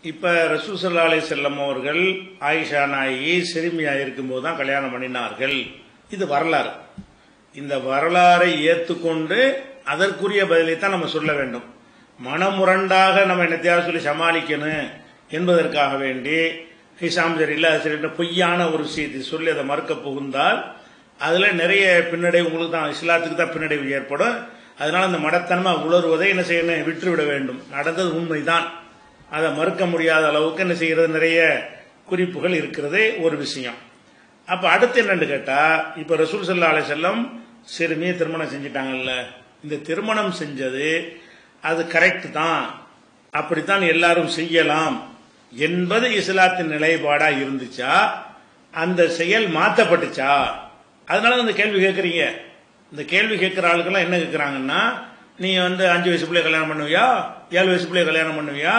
இப்ப ரசூல் ஸல்லல்லாஹு அலைஹி செல்லம் அவர்கள் ஆயிஷா நாயகி சிறுமியா இருக்கும்போது தான் கல்யாணம் பண்ணினார்கள் இது வரலாறு இந்த வரலாறை ஏற்றுக்கொண்டு அதற்குரிய பதிலை தான் நம்ம சொல்ல வேண்டும் மனமுரண்டாக நம்ம என்னத்தையாவது சொல்லி சமாளிக்கணும் என்பதற்காக வேண்டி ஹிசாம் சரியில்லை அது சரி பொய்யான ஒரு விஷயத்தை சொல்லி அதை மறுக்க புகுந்தால் அதுல நிறைய பின்னடைவு உங்களுக்கு தான் இஸ்லாத்துக்கு தான் பின்னடைவு ஏற்படும் அதனால அந்த மடத்தன்மை உணர்வதை என்ன செய்யணும் விட்டுவிட வேண்டும் நடந்தது உண்மைதான் அதை மறுக்க முடியாத அளவுக்கு என்ன செய்யறது நிறைய குறிப்புகள் இருக்கிறது ஒரு விஷயம் அப்ப அடுத்து என்னன்னு கேட்டா இப்ப ரசூல் சல்லா அலை செல்லம் சிறுமியை திருமணம் செஞ்சிட்டாங்கல்ல இந்த திருமணம் செஞ்சது அது கரெக்ட் தான் அப்படித்தான் எல்லாரும் செய்யலாம் என்பது இஸ்லாத்தின் நிலைப்பாடா இருந்துச்சா அந்த செயல் மாத்தப்பட்டுச்சா அதனால இந்த கேள்வி கேட்கறீங்க இந்த கேள்வி கேட்கிற ஆளுக்கெல்லாம் என்ன கேட்கறாங்கன்னா நீ வந்து அஞ்சு வயசு பிள்ளைய கல்யாணம் பண்ணுவியா ஏழு வயசு பிள்ளைய கல்யாணம் பண்ணுவியா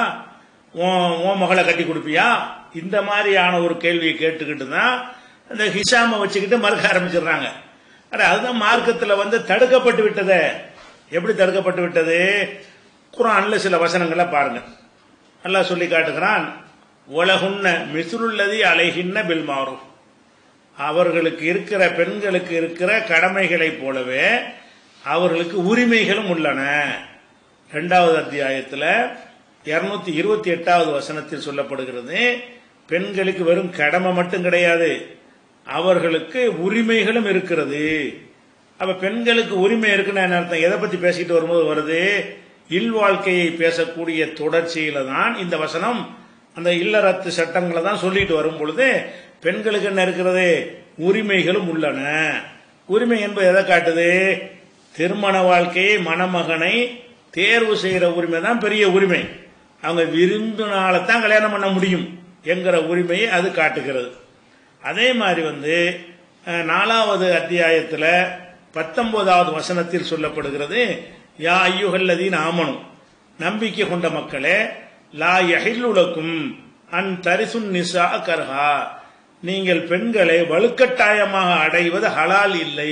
உன் உன் மகளை கட்டி கொடுப்பியா இந்த மாதிரியான ஒரு கேள்வியை கேட்டுக்கிட்டு தான் இந்த ஹிஷாம வச்சுக்கிட்டு மறுக்க ஆரம்பிச்சிடுறாங்க அட அதுதான் மார்க்கத்தில் வந்து தடுக்கப்பட்டு விட்டதே எப்படி தடுக்கப்பட்டு விட்டது குரான்ல சில வசனங்களை பாருங்க அல்லாஹ் சொல்லி காட்டுகிறான் உலகுன்ன மிசுருள்ளதி அலைகின்ன பில் மாறும் அவர்களுக்கு இருக்கிற பெண்களுக்கு இருக்கிற கடமைகளைப் போலவே அவர்களுக்கு உரிமைகளும் உள்ளன இரண்டாவது அத்தியாயத்தில் இருநூத்தி இருபத்தி எட்டாவது வசனத்தில் சொல்லப்படுகிறது பெண்களுக்கு வெறும் கடமை மட்டும் கிடையாது அவர்களுக்கு உரிமைகளும் இருக்கிறது அப்ப பெண்களுக்கு உரிமை இருக்குன்னு என்ன அர்த்தம் எதை பத்தி பேசிட்டு வரும்போது வருது இல்வாழ்க்கையை பேசக்கூடிய தொடர்ச்சியில தான் இந்த வசனம் அந்த இல்லறத்து சட்டங்களை தான் சொல்லிட்டு வரும் பொழுது பெண்களுக்கு என்ன இருக்கிறது உரிமைகளும் உள்ளன உரிமை என்பது எதை காட்டுது திருமண வாழ்க்கையை மணமகனை தேர்வு செய்யற உரிமை தான் பெரிய உரிமை அவங்க விரும்பினால்தான் கல்யாணம் பண்ண முடியும் என்கிற உரிமையை அது காட்டுகிறது அதே மாதிரி வந்து அஹ், நாலாவது அத்தியாயத்தில் பத்தொன்பதாவது வசனத்தில் சொல்லப்படுகிறது யா ஐயுகல்லதீன் ஆமனும் நம்பிக்கை கொண்ட மக்களே லா யஹில்லுலக்கும் அன் தரிசுன் நிசா கர்ஹா நீங்கள் பெண்களை வலுக்கட்டாயமாக அடைவது ஹலால் இல்லை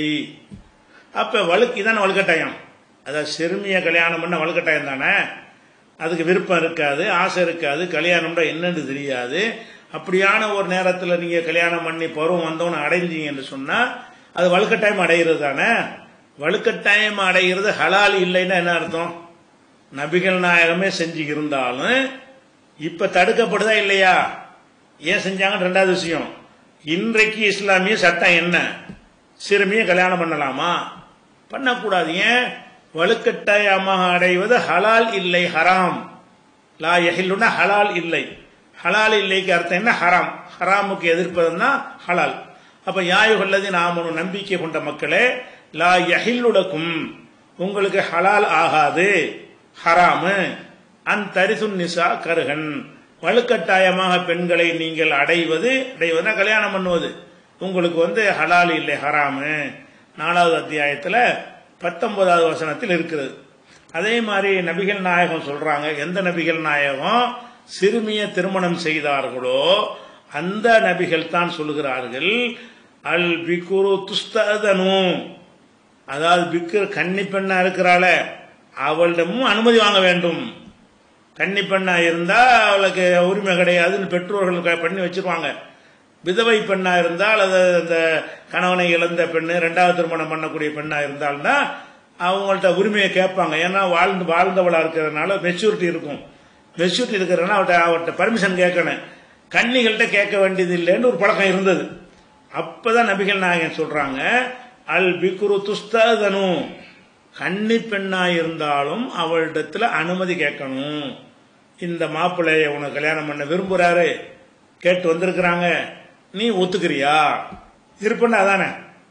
அப்ப வலுக்கு இதான வலுக்கட்டாயம் அதாவது சிறுமிய கல்யாணம் பண்ண வலுக்கட்டாயம் தானே அதுக்கு விருப்பம் இருக்காது ஆசை இருக்காது கல்யாணம்னா என்னன்னு தெரியாது அப்படியான ஒரு நேரத்தில் நீங்க கல்யாணம் பண்ணி பருவம் வந்தவன அடைஞ்சீங்கன்னு சொன்னா அது வலுக்கட்டாயம் அடைகிறது தானே வலுக்கட்டாயம் அடைகிறது ஹலால் இல்லைன்னா என்ன அர்த்தம் நபிகள் நாயகமே செஞ்சு இருந்தாலும் இப்ப தடுக்கப்படுதா இல்லையா ஏன் செஞ்சாங்க ரெண்டாவது விஷயம் இன்றைக்கு இஸ்லாமிய சட்டம் என்ன சிறுமியை கல்யாணம் பண்ணலாமா பண்ணக்கூடாது ஏன் வலுக்கட்டாயமாக அடைவது ஹலால் இல்லை ஹராம் லா யஹில்லுன்னா ஹலால் இல்லை ஹலால் இல்லைக்கு அர்த்தம் என்ன ஹராம் ஹராமுக்கு எதிர்ப்பதுன்னா ஹலால் அப்ப யாயுகல்லது நாமனு நம்பிக்கை கொண்ட மக்களே லா யஹில்லுலக்கும் உங்களுக்கு ஹலால் ஆகாது ஹராமு அன் தரிசுன் நிசா கருகன் வலுக்கட்டாயமாக பெண்களை நீங்கள் அடைவது அடைவதுனா கல்யாணம் பண்ணுவது உங்களுக்கு வந்து ஹலால் இல்லை ஹராமு நாலாவது அத்தியாயத்தில் பத்தொன்பதாவது வசனத்தில் இருக்கிறது அதே மாதிரி நபிகள் நாயகம் சொல்றாங்க எந்த நபிகள் நாயகம் சிறுமிய திருமணம் செய்தார்களோ அந்த நபிகள் தான் சொல்லுகிறார்கள் அல் பிகுரு துஸ்தனு அதாவது பிக்கர் கன்னி பெண்ணா இருக்கிறாள அவளிடமும் அனுமதி வாங்க வேண்டும் கன்னி பெண்ணா இருந்தா அவளுக்கு உரிமை கிடையாதுன்னு பெற்றோர்கள் க- பண்ணி வச்சிருவாங்க விதவை பெண்ணா இருந்தால் அது அந்த கணவனை இழந்த பெண்ணு ரெண்டாவது திருமணம் பண்ணக்கூடிய பெண்ணா இருந்தால்னா அவங்கள்ட்ட உரிமையை கேட்பாங்க ஏன்னா வாழ்ந்து வாழ்ந்தவளா இருக்கிறதுனால மெச்சூரிட்டி இருக்கும் மெச்சூரிட்டி இருக்கிறதுனால அவட்ட அவர்கிட்ட பர்மிஷன் கேட்கணும் கன்னிகள்கிட்ட கேட்க வேண்டியது இல்லைன்னு ஒரு பழக்கம் இருந்தது அப்பதான் நபிகள் நாயகன் சொல்றாங்க அல் பிக்ரு துஸ்தனு கன்னி பெண்ணா இருந்தாலும் அவளிடத்துல அனுமதி கேட்கணும் இந்த மாப்பிள்ளைய உனக்கு கல்யாணம் பண்ண விரும்புறாரு கேட்டு வந்திருக்கிறாங்க நீ ஒத்துக்கிறியா இருப்பண்ணா அதானே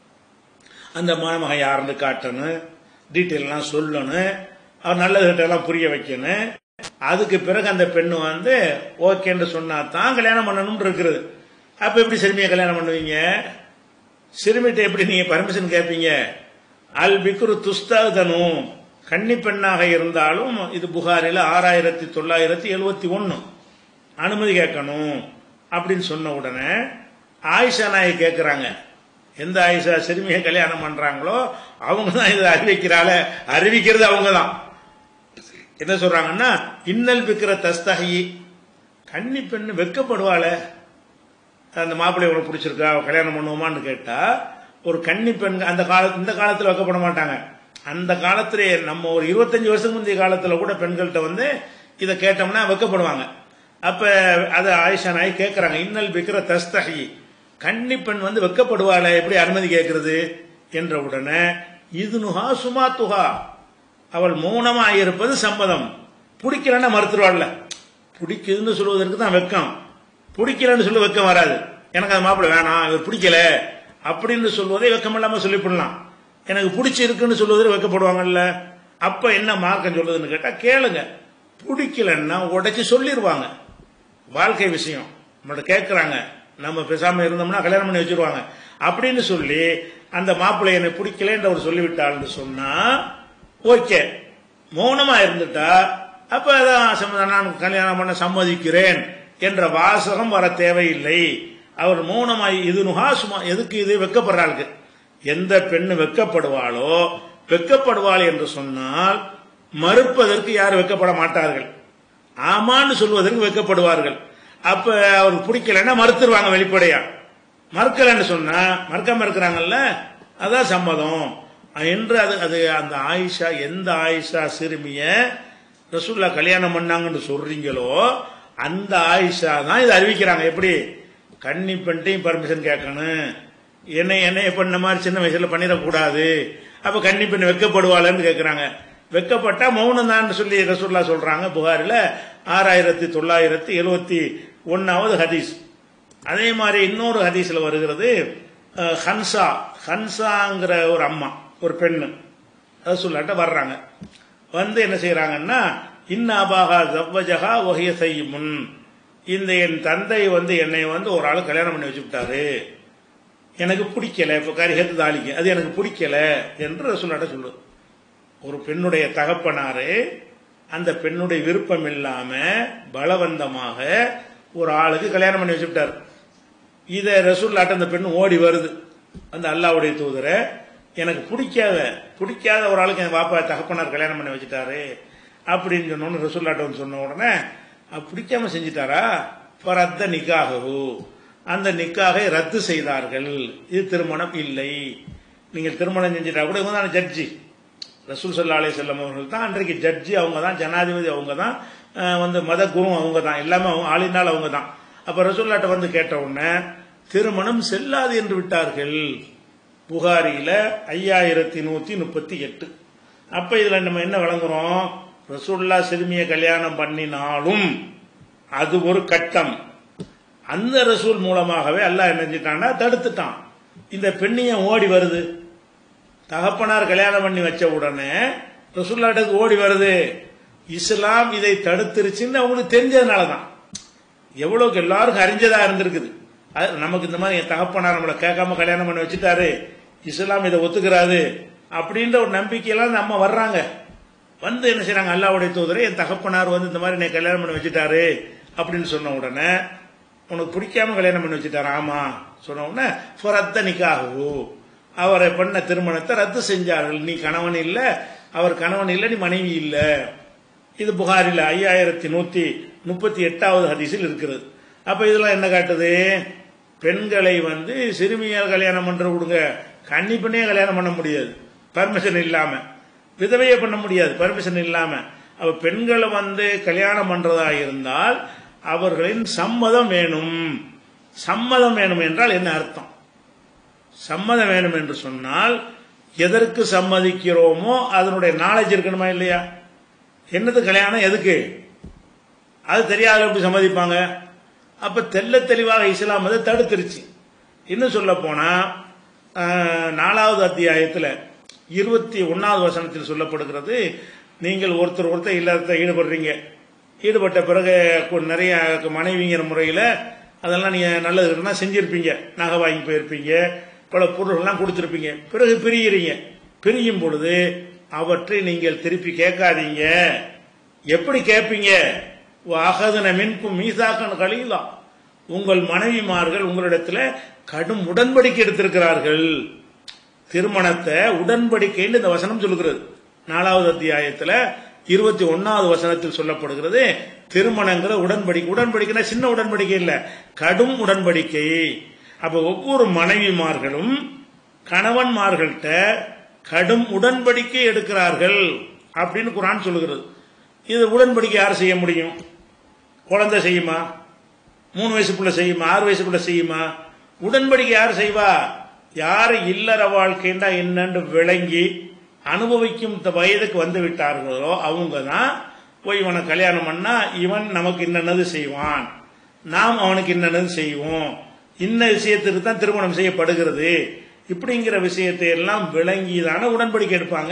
அந்த மணமகன் யாருன்னு காட்டணும் டீட்டெயிலாம் சொல்லணும் அவர் நல்லதுகிட்டெல்லாம் புரிய வைக்கணும் அதுக்கு பிறகு அந்த பெண்ணு வந்து ஓகேன்னு சொன்னா தான் கல்யாணம் பண்ணணும்னு இருக்கிறது அப்ப எப்படி சிறுமியை கல்யாணம் பண்ணுவீங்க சிறுமிட்ட எப்படி நீங்க பர்மிஷன் கேட்பீங்க அல் பிக்ரு துஸ்தாதனு கன்னி பெண்ணாக இருந்தாலும் இது புகாரில ஆறாயிரத்தி தொள்ளாயிரத்தி எழுவத்தி ஒன்னு அனுமதி கேட்கணும் அப்படின்னு சொன்ன உடனே ஆயிஷா நாயை கேட்கிறாங்க எந்த ஆயிஷா சிறுமியை கல்யாணம் பண்றாங்களோ அவங்க தான் இதை அறிவிக்கிறாள அறிவிக்கிறது அவங்க தான் என்ன சொல்றாங்கன்னா இன்னல் பிக்கிற தஸ்தகி கன்னி பெண்ணு வெக்கப்படுவாளே அந்த மாப்பிள்ளை உனக்கு பிடிச்சிருக்கா அவ கல்யாணம் பண்ணுவோமான்னு கேட்டா ஒரு கன்னி பெண் அந்த கால இந்த காலத்துல வைக்கப்பட மாட்டாங்க அந்த காலத்திலே நம்ம ஒரு இருபத்தஞ்சு வருஷத்துக்கு முந்தைய காலத்துல கூட பெண்கள்கிட்ட வந்து இதை கேட்டோம்னா வெக்கப்படுவாங்க அப்ப அது ஆயிஷா நாய் கேட்கறாங்க இன்னல் பிக்கிற தஸ்தகி கன்னி பெண் வந்து வெக்கப்படுவாளே எப்படி அனுமதி கேட்கறது என்ற உடனே இதுனுஹா சுமாத்துஹா அவள் மௌனமா இருப்பது சம்மதம் பிடிக்கலன்னா மறுத்துருவாள்ல பிடிக்குதுன்னு சொல்வதற்கு தான் வெக்கம் பிடிக்கலன்னு சொல்ல வெக்கம் வராது எனக்கு அது மாப்பிள்ளை வேணாம் இவர் பிடிக்கல அப்படின்னு சொல்வதை வெக்கம் இல்லாம சொல்லிவிடலாம் எனக்கு பிடிச்சிருக்குன்னு சொல்வதில் வெக்கப்படுவாங்கல்ல அப்ப என்ன மார்க்கம் சொல்லுதுன்னு கேட்டா கேளுங்க பிடிக்கலன்னா உடைச்சு சொல்லிடுவாங்க வாழ்க்கை விஷயம் நம்மள்ட்ட கேட்கறாங்க நம்ம பேசாம இருந்தோம்னா கல்யாணம் பண்ணி வச்சிருவாங்க அப்படின்னு சொல்லி அந்த மாப்பிள்ளை என்னை பிடிக்கலன்ற அவர் சொல்லிவிட்டாள்னு சொன்னா ஓகே மௌனமா இருந்துட்டா அப்ப அதான் சம்மதம் நான் கல்யாணம் பண்ண சம்மதிக்கிறேன் என்ற வாசகம் வர தேவையில்லை அவர் மௌனமாய் இது நுகா சும்மா எதுக்கு இது வெக்கப்படுறாளுக்கு எந்த பெண்ணு வெக்கப்படுவாளோ வெக்கப்படுவாள் என்று சொன்னால் மறுப்பதற்கு யாரும் வெக்கப்பட மாட்டார்கள் ஆமான்னு சொல்வதற்கு வெக்கப்படுவார்கள் அப்ப அவருக்கு பிடிக்கலன்னா மறுத்துருவாங்க வெளிப்படையா மறுக்கலன்னு சொன்னா மறுக்காம இருக்கிறாங்கல்ல அதான் சம்மதம் என்று அது அது அந்த ஆயிஷா எந்த ஆயிஷா சிறுமிய ரசூல்லா கல்யாணம் பண்ணாங்கன்னு சொல்றீங்களோ அந்த ஆயிஷா தான் இதை அறிவிக்கிறாங்க எப்படி கன்னி பெண்டையும் பர்மிஷன் கேட்கணும் என்னை என்னைய பண்ண மாதிரி சின்ன வயசுல பண்ணிடக்கூடாது அப்ப கன்னி பெண் வெக்கப்படுவாளன்னு கேட்கறாங்க வெக்கப்பட்டா மௌனம் தான் சொல்லி ரசூல்லா சொல்றாங்க புகாரில் ஆறாயிரத்தி தொள்ளாயிரத்தி எழுவத்தி ஒன்னாவது ஹதீஸ் அதே மாதிரி இன்னொரு ஹதீஸ்ல வருகிறது அஹ், ஹன்சா ஹன்சாங்கிற ஒரு அம்மா ஒரு பெண்ணு ரசூல்லாட்ட வர்றாங்க வந்து என்ன செய்யறாங்கன்னா இன்னாபாகா ஜவ்வஜகா ஒஹிய செய்யுமுன் இந்த என் தந்தை வந்து என்னை வந்து ஒரு ஆள் கல்யாணம் பண்ணி வச்சு விட்டாரு எனக்கு பிடிக்கல இப்ப கரிகத்து தாளிக்கு அது எனக்கு பிடிக்கல என்று ரசூல்லாட்ட சொல்லுது ஒரு பெண்ணுடைய தகப்பனாரு அந்த பெண்ணுடைய விருப்பம் இல்லாம பலவந்தமாக ஒரு ஆளுக்கு கல்யாணம் பண்ணி வச்சுட்டார் இத ரசூல்லாட்ட அந்த பெண் ஓடி வருது அந்த அல்லாவுடைய தூதரை எனக்கு பிடிக்காத பிடிக்காத ஒரு ஆளுக்கு என் பாப்பா தகப்பனார் கல்யாணம் பண்ணி வச்சுட்டாரு அப்படின்னு சொன்னோன்னு ரசூல்லாட்ட வந்து சொன்ன உடனே "அது பிடிக்காம செஞ்சிட்டாரா ரத்த நிக்காகவு அந்த நிக்காகை ரத்து செய்தார்கள் இது திருமணம் இல்லை நீங்கள் திருமணம் செஞ்சிட்டா கூட இவங்க தான் ஜட்ஜி ரசூல் சல்லா அலி செல்லம் அவர்கள் தான் அன்றைக்கு ஜட்ஜி அவங்க தான் ஜனாதிபதி அவங்க தான் அஹ், வந்து மத குரு அவங்க தான் எல்லாமே அவங்க ஆளினால் அவங்க தான் அப்ப ரசூல்லாட்ட வந்து கேட்ட உடனே திருமணம் செல்லாது என்று விட்டார்கள் புகாரியில ஐயாயிரத்தி நூத்தி முப்பத்தி எட்டு அப்ப இதுல நம்ம என்ன வழங்குறோம் ரசூல்லா சிறுமிய கல்யாணம் பண்ணினாலும் அது ஒரு கட்டம் அந்த ரசூல் மூலமாகவே அல்லாஹ் என்ன செஞ்சிட்டான்னா தடுத்துட்டான் இந்த பெண்ணியம் ஓடி வருது தகப்பனார் கல்யாணம் பண்ணி வச்ச உடனே ரசூல்லாட்டுக்கு ஓடி வருது இஸ்லாம் இதை தடுத்துருச்சுன்னு அவங்களுக்கு தெரிஞ்சதுனால தான் எவ்வளவுக்கு எல்லாருக்கும் அறிஞ்சதா இருந்திருக்குது அது நமக்கு இந்த மாதிரி என் தகப்பனார் நம்மளை கேட்காம கல்யாணம் பண்ணி வச்சுட்டாரு இஸ்லாம் இதை ஒத்துக்கிறாரு அப்படின்ற ஒரு நம்பிக்கையெல்லாம் நம்ம வர்றாங்க வந்து என்ன செய்றாங்க அல்லாவுடைய தூதரை என் தகப்பனார் வந்து இந்த மாதிரி என்னை கல்யாணம் பண்ணி வச்சுட்டாரு அப்படின்னு சொன்ன உடனே உனக்கு பிடிக்காம கல்யாணம் பண்ணி வச்சுட்டாரு ஆமா சொன்ன உடனே ஃபரத்த நிக்காகு அவரை பண்ண திருமணத்தை ரத்து செஞ்சார்கள் நீ கணவன் இல்ல அவர் கணவன் இல்ல நீ மனைவி இல்ல இது புகாரில் ஐயாயிரத்தி நூத்தி முப்பத்தி எட்டாவது ஹதீஸில் இருக்கிறது அப்ப இதெல்லாம் என்ன காட்டுது பெண்களை வந்து சிறுமியார் கல்யாணம் பண்ற விடுங்க கன்னி பெண்ணையே கல்யாணம் பண்ண முடியாது பர்மிஷன் இல்லாம விதவையை பண்ண முடியாது பர்மிஷன் இல்லாம அப்ப பெண்களை வந்து கல்யாணம் பண்றதா இருந்தால் அவர்களின் சம்மதம் வேணும் சம்மதம் வேணும் என்றால் என்ன அர்த்தம் சம்மதம் வேணும் என்று சொன்னால் எதற்கு சம்மதிக்கிறோமோ அதனுடைய நாலேஜ் இருக்கணுமா இல்லையா என்னது கல்யாணம் எதுக்கு அது தெரியாத எப்படி சம்மதிப்பாங்க அப்ப தெல்ல தெளிவாக இஸ்லாம் அதை தடுத்துருச்சு இன்னும் சொல்ல போனா ஆஹ், நாலாவது அத்தியாயத்துல இருபத்தி ஒன்னாவது வசனத்தில் சொல்லப்படுகிறது நீங்கள் ஒருத்தர் ஒருத்தர் இல்லறத்தை ஈடுபடுறீங்க ஈடுபட்ட பிறகு கு- நிறைய மனைவிங்கிற முறையில அதெல்லாம் நீங்க நல்லது இருக்குன்னா செஞ்சிருப்பீங்க நகை வாங்கி போயிருப்பீங்க பல பொருள்கள்லாம் கொடுத்துருப்பீங்க பிறகு பிரியிறீங்க பிரியும் பொழுது அவற்றை நீங்கள் திருப்பி கேட்காதீங்க எப்படி கேட்பீங்க அகதன மின்கும் மீசாக்கன் கலீலா உங்கள் மனைவிமார்கள் உங்களிடத்துல கடும் உடன்படிக்கை எடுத்திருக்கிறார்கள் திருமணத்தை உடன்படிக்கைன்னு இந்த வசனம் சொல்லுகிறது நாலாவது அத்தியாயத்துல இருபத்தி ஒன்னாவது வசனத்தில் சொல்லப்படுகிறது திருமணங்கிற உடன்படிக்கை உடன்படிக்கைனா சின்ன உடன்படிக்கை இல்ல கடும் உடன்படிக்கை அப்ப ஒவ்வொரு மனைவிமார்களும் கணவன்மார்கள்ட்ட கடும் உடன்படிக்கை எடுக்கிறார்கள் அப்படின்னு குரான் சொல்லுகிறது இது உடன்படிக்கை யார் செய்ய முடியும் குழந்தை செய்யுமா மூணு வயசுக்குள்ள செய்யுமா ஆறு வயசுக்குள்ள செய்யுமா உடன்படிக்கை யார் செய்வா யாரு இல்லற வாழ்க்கைண்டா என்னன்னு விளங்கி அனுபவிக்கும் இந்த வயதுக்கு வந்து விட்டார்களோ அவங்க தான் போய் இவனை கல்யாணம் பண்ணா இவன் நமக்கு இன்னது செய்வான் நாம் அவனுக்கு இன்னது செய்வோம் இன்ன விஷயத்திற்கு தான் திருமணம் செய்யப்படுகிறது இப்படிங்கிற விஷயத்தை எல்லாம் விளங்கி தானே உடன்படிக்கை எடுப்பாங்க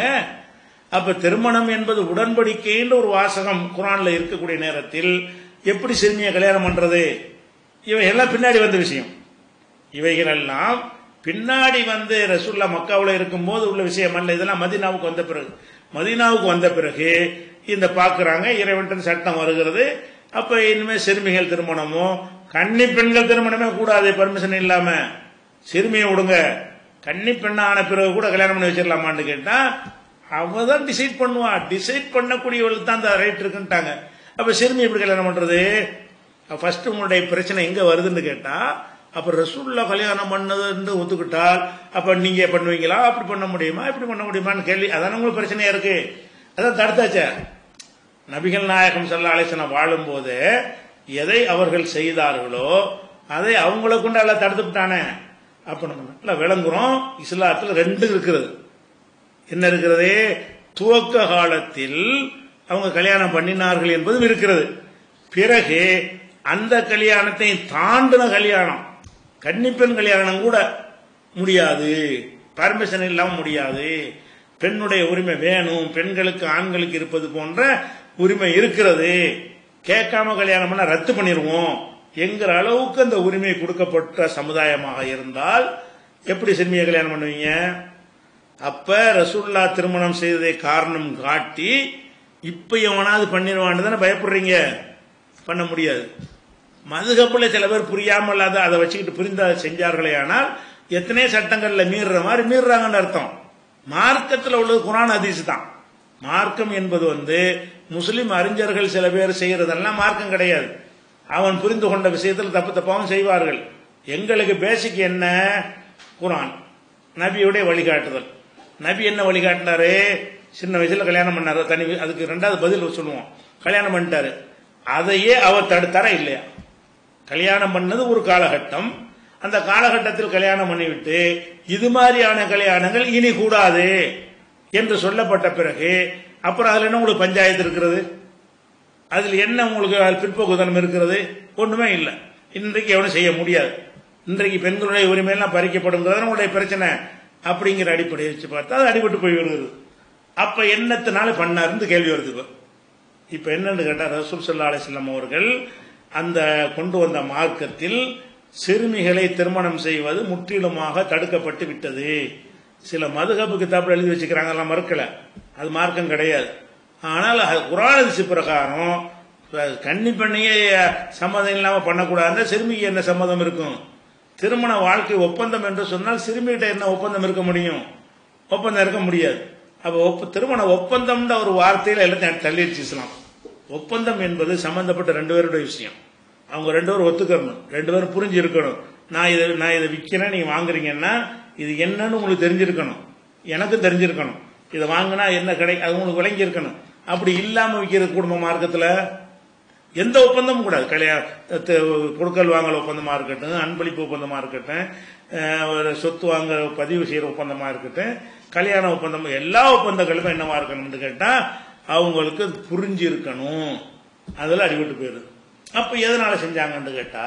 அப்ப திருமணம் என்பது உடன்படிக்கைன்ற ஒரு வாசகம் குரான்ல இருக்கக்கூடிய நேரத்தில் எப்படி சிறுமியை கல்யாணம் பண்றது இவை எல்லாம் பின்னாடி வந்த விஷயம் இவைகள் எல்லாம் பின்னாடி வந்து ரசூல்லா மக்காவில் இருக்கும்போது உள்ள விஷயம் அல்ல இதெல்லாம் மதீனாவுக்கு வந்த பிறகு மதீனாவுக்கு வந்த பிறகு இந்த பாக்குறாங்க இறைவன் சட்டம் வருகிறது அப்ப இனிமே சிறுமிகள் திருமணமோ கன்னி பெண்கள் திருமணமே கூடாது பர்மிஷன் இல்லாம சிறுமியை விடுங்க கன்னி பெண்ணான பிறகு கூட கல்யாணம் பண்ணி வச்சிடலாமான்னு கேட்டா அவ தான் டிசைட் பண்ணுவா டிசைட் பண்ணக்கூடியவளுக்கு தான் அந்த ரைட் இருக்குன்ட்டாங்க அப்ப சிறுமி எப்படி கல்யாணம் பண்றது ஃபர்ஸ்ட் உங்களுடைய பிரச்சனை எங்க வருதுன்னு கேட்டா அப்ப ரசூல்லா கல்யாணம் பண்ணதுன்னு ஒத்துக்கிட்டால் அப்ப நீங்க பண்ணுவீங்களா அப்படி பண்ண முடியுமா இப்படி பண்ண முடியுமான்னு கேள்வி அதான உங்களுக்கு பிரச்சனையா இருக்கு அதான் தடுத்தாச்சே நபிகள் நாயகம் சல்லா அலிசனம் வாழும்போது எதை அவர்கள் செய்தார்களோ அதை அவங்கள கொண்டு அல்ல தடுத்துட்டானே அப்ப நம்ம விளங்குறோம் இஸ்லாத்துல ரெண்டு இருக்கிறது என்ன இருக்கிறது துவக்க காலத்தில் அவங்க கல்யாணம் பண்ணினார்கள் என்பதும் இருக்கிறது பிறகு அந்த கல்யாணத்தை தாண்டின கல்யாணம் கன்னிப்பெண் கல்யாணம் கூட முடியாது பர்மிஷன் இல்லாம முடியாது பெண்ணுடைய உரிமை வேணும் பெண்களுக்கு ஆண்களுக்கு இருப்பது போன்ற உரிமை இருக்கிறது கேட்காம கல்யாணம் பண்ண ரத்து பண்ணிடுவோம் என்கிற அளவுக்கு அந்த உரிமை கொடுக்கப்பட்ட சமுதாயமாக இருந்தால் எப்படி சிறுமியை கல்யாணம் பண்ணுவீங்க அப்ப ரசூல்லா திருமணம் செய்ததை காரணம் காட்டி இப்ப எவனாவது பண்ணிடுவான்னு தானே பயப்படுறீங்க பண்ண முடியாது மதுகப்புல சில பேர் புரியாமல் அதை அதை வச்சுக்கிட்டு புரிந்த செஞ்சார்களே ஆனால் எத்தனை சட்டங்கள்ல மீறுற மாதிரி மீறுறாங்கன்னு அர்த்தம் மார்க்கத்தில் உள்ளது குரான் அதிசு தான் மார்க்கம் என்பது வந்து முஸ்லிம் அறிஞர்கள் சில பேர் செய்யறதெல்லாம் மார்க்கம் கிடையாது அவன் புரிந்து கொண்ட விஷயத்தில் தப்பு தப்பாவும் செய்வார்கள் எங்களுக்கு பேசிக் என்ன குரான் நபியுடைய வழிகாட்டுதல் நபி என்ன வழிகாட்டினாரு சின்ன வயசுல கல்யாணம் பண்ணாரு தனி அதுக்கு ரெண்டாவது பதில் சொல்லுவோம் கல்யாணம் பண்ணிட்டாரு அதையே அவர் தடுத்தாரா இல்லையா கல்யாணம் பண்ணது ஒரு காலகட்டம் அந்த காலகட்டத்தில் கல்யாணம் பண்ணிவிட்டு இது மாதிரியான கல்யாணங்கள் இனி கூடாது என்று சொல்லப்பட்ட பிறகு அப்புறம் அதுல என்ன உங்களுக்கு பஞ்சாயத்து இருக்கிறது அதில் என்ன உங்களுக்கு பிற்போக்குத்தனம் இருக்கிறது ஒண்ணுமே இல்லை இன்றைக்கு எவனும் செய்ய முடியாது இன்றைக்கு பெண்களுடைய உரிமையெல்லாம் பறிக்கப்படுங்கிறது உங்களுடைய பிரச்சனை அப்படிங்கிற அடிப்படையை வச்சு பார்த்தா அது அடிபட்டு போய் வருகிறது அப்ப என்னத்தினால பண்ணாருன்னு கேள்வி வருது இப்போ இப்ப என்னன்னு கேட்டா ரசூல் சல்லா அலிஸ்லாம் அவர்கள் அந்த கொண்டு வந்த மார்க்கத்தில் சிறுமிகளை திருமணம் செய்வது முற்றிலுமாக தடுக்கப்பட்டு விட்டது சில மதுகப்பு கிதாப்பில் எழுதி வச்சுக்கிறாங்க எல்லாம் மறுக்கல அது மார்க்கம் கிடையாது ஆனால் குரானதிசி பிரகாரம் கன்னி பெண்ணையே சம்மதம் இல்லாம பண்ணக்கூடாது சிறுமிக்கு என்ன சம்மதம் இருக்கும் திருமண வாழ்க்கை ஒப்பந்தம் என்று சொன்னால் சிறுமிகிட்ட என்ன ஒப்பந்தம் இருக்க முடியும் ஒப்பந்தம் இருக்க முடியாது அப்ப ஒப்ப திருமண ஒப்பந்தம்ன்ற ஒரு வார்த்தையில எல்லாத்தையும் தள்ளிடுச்சு இஸ்லாம் ஒப்பந்தம் என்பது சம்பந்தப்பட்ட ரெண்டு பேருடைய விஷயம் அவங்க ரெண்டு பேரும் ஒத்துக்கணும் ரெண்டு பேரும் புரிஞ்சு இருக்கணும் நான் இதை நான் இதை விற்கிறேன் நீங்க வாங்குறீங்கன்னா இது என்னன்னு உங்களுக்கு தெரிஞ்சிருக்கணும் எனக்கும் தெரிஞ்சிருக்கணும் இதை வாங்கினா என்ன கிடை அது உங்களுக்கு விளங்கி இருக்கணும் அப்படி இல்லாம விற்கிற குடும்ப மார்க்கத்துல எந்த ஒப்பந்தமும் கூடாது கல்யாண கொடுக்கல் வாங்கல் ஒப்பந்தமா இருக்கட்டும் அன்பளிப்பு ஒப்பந்தமா இருக்கட்டும் ஒரு சொத்து வாங்க பதிவு செய்யற ஒப்பந்தமா இருக்கட்டும் கல்யாண ஒப்பந்தம் எல்லா ஒப்பந்தங்களுக்கும் என்னவா இருக்கணும்னு கேட்டா அவங்களுக்கு புரிஞ்சு இருக்கணும் அதுல அடிபட்டு போயிருது அப்ப எதனால செஞ்சாங்கன்னு கேட்டா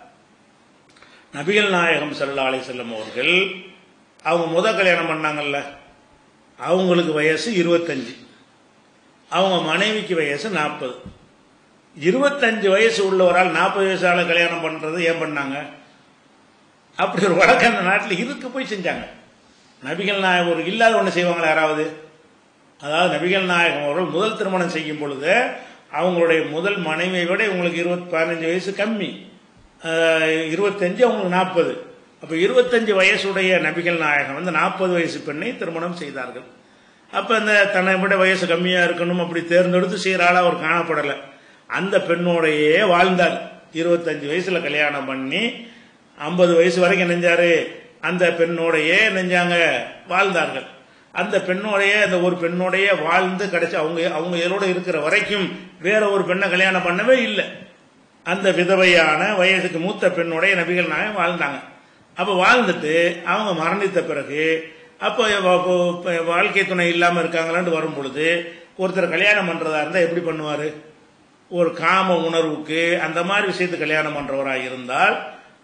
நபிகள் நாயகம் சல்லா அலி செல்லம் அவர்கள் அவங்க முத கல்யாணம் பண்ணாங்கல்ல அவங்களுக்கு வயசு இருபத்தஞ்சு அவங்க மனைவிக்கு வயசு நாற்பது இருபத்தஞ்சு வயசு உள்ளவரால் நாற்பது வயசு ஆள கல்யாணம் பண்றது ஏன் பண்ணாங்க அப்படி ஒரு வழக்கு அந்த நாட்டில் இருக்கு போய் செஞ்சாங்க நபிகள் நாயகம் ஒரு இல்லாத ஒன்று செய்வாங்களா யாராவது அதாவது நபிகள் நாயகம் அவர்கள் முதல் திருமணம் செய்யும் பொழுது அவங்களுடைய முதல் மனைவியை விட இவங்களுக்கு இருபத்தி பதினஞ்சு வயசு கம்மி இருபத்தஞ்சு அவங்களுக்கு நாற்பது அப்ப இருபத்தஞ்சு வயசுடைய நபிகள் நாயகம் வந்து நாற்பது வயசு பெண்ணை திருமணம் செய்தார்கள் அப்ப இந்த தன்னை விட வயசு கம்மியா இருக்கணும் அப்படி தேர்ந்தெடுத்து செய்யற ஆளா அவர் காணப்படல அந்த பெண்ணோடையே வாழ்ந்தார் இருபத்தஞ்சு வயசுல கல்யாணம் பண்ணி ஐம்பது வயசு வரைக்கும் நெஞ்சாரு அந்த பெண்ணோடையே நெஞ்சாங்க வாழ்ந்தார்கள் அந்த பெண்ணோடைய அந்த ஒரு பெண்ணோடைய வாழ்ந்து கிடைச்சு அவங்க அவங்க இதோட இருக்கிற வரைக்கும் வேற ஒரு பெண்ணை கல்யாணம் பண்ணவே இல்லை அந்த விதவையான வயசுக்கு மூத்த பெண்ணுடைய நபிகள் நாயகம் வாழ்ந்தாங்க அப்ப வாழ்ந்துட்டு அவங்க மரணித்த பிறகு அப்போ அப்போ இப்ப வாழ்க்கை துணை இல்லாம இருக்காங்களான்னு வரும் பொழுது ஒருத்தர் கல்யாணம் பண்றதா இருந்தா எப்படி பண்ணுவாரு ஒரு காம உணர்வுக்கு அந்த மாதிரி விஷயத்து கல்யாணம் பண்றவராக இருந்தால்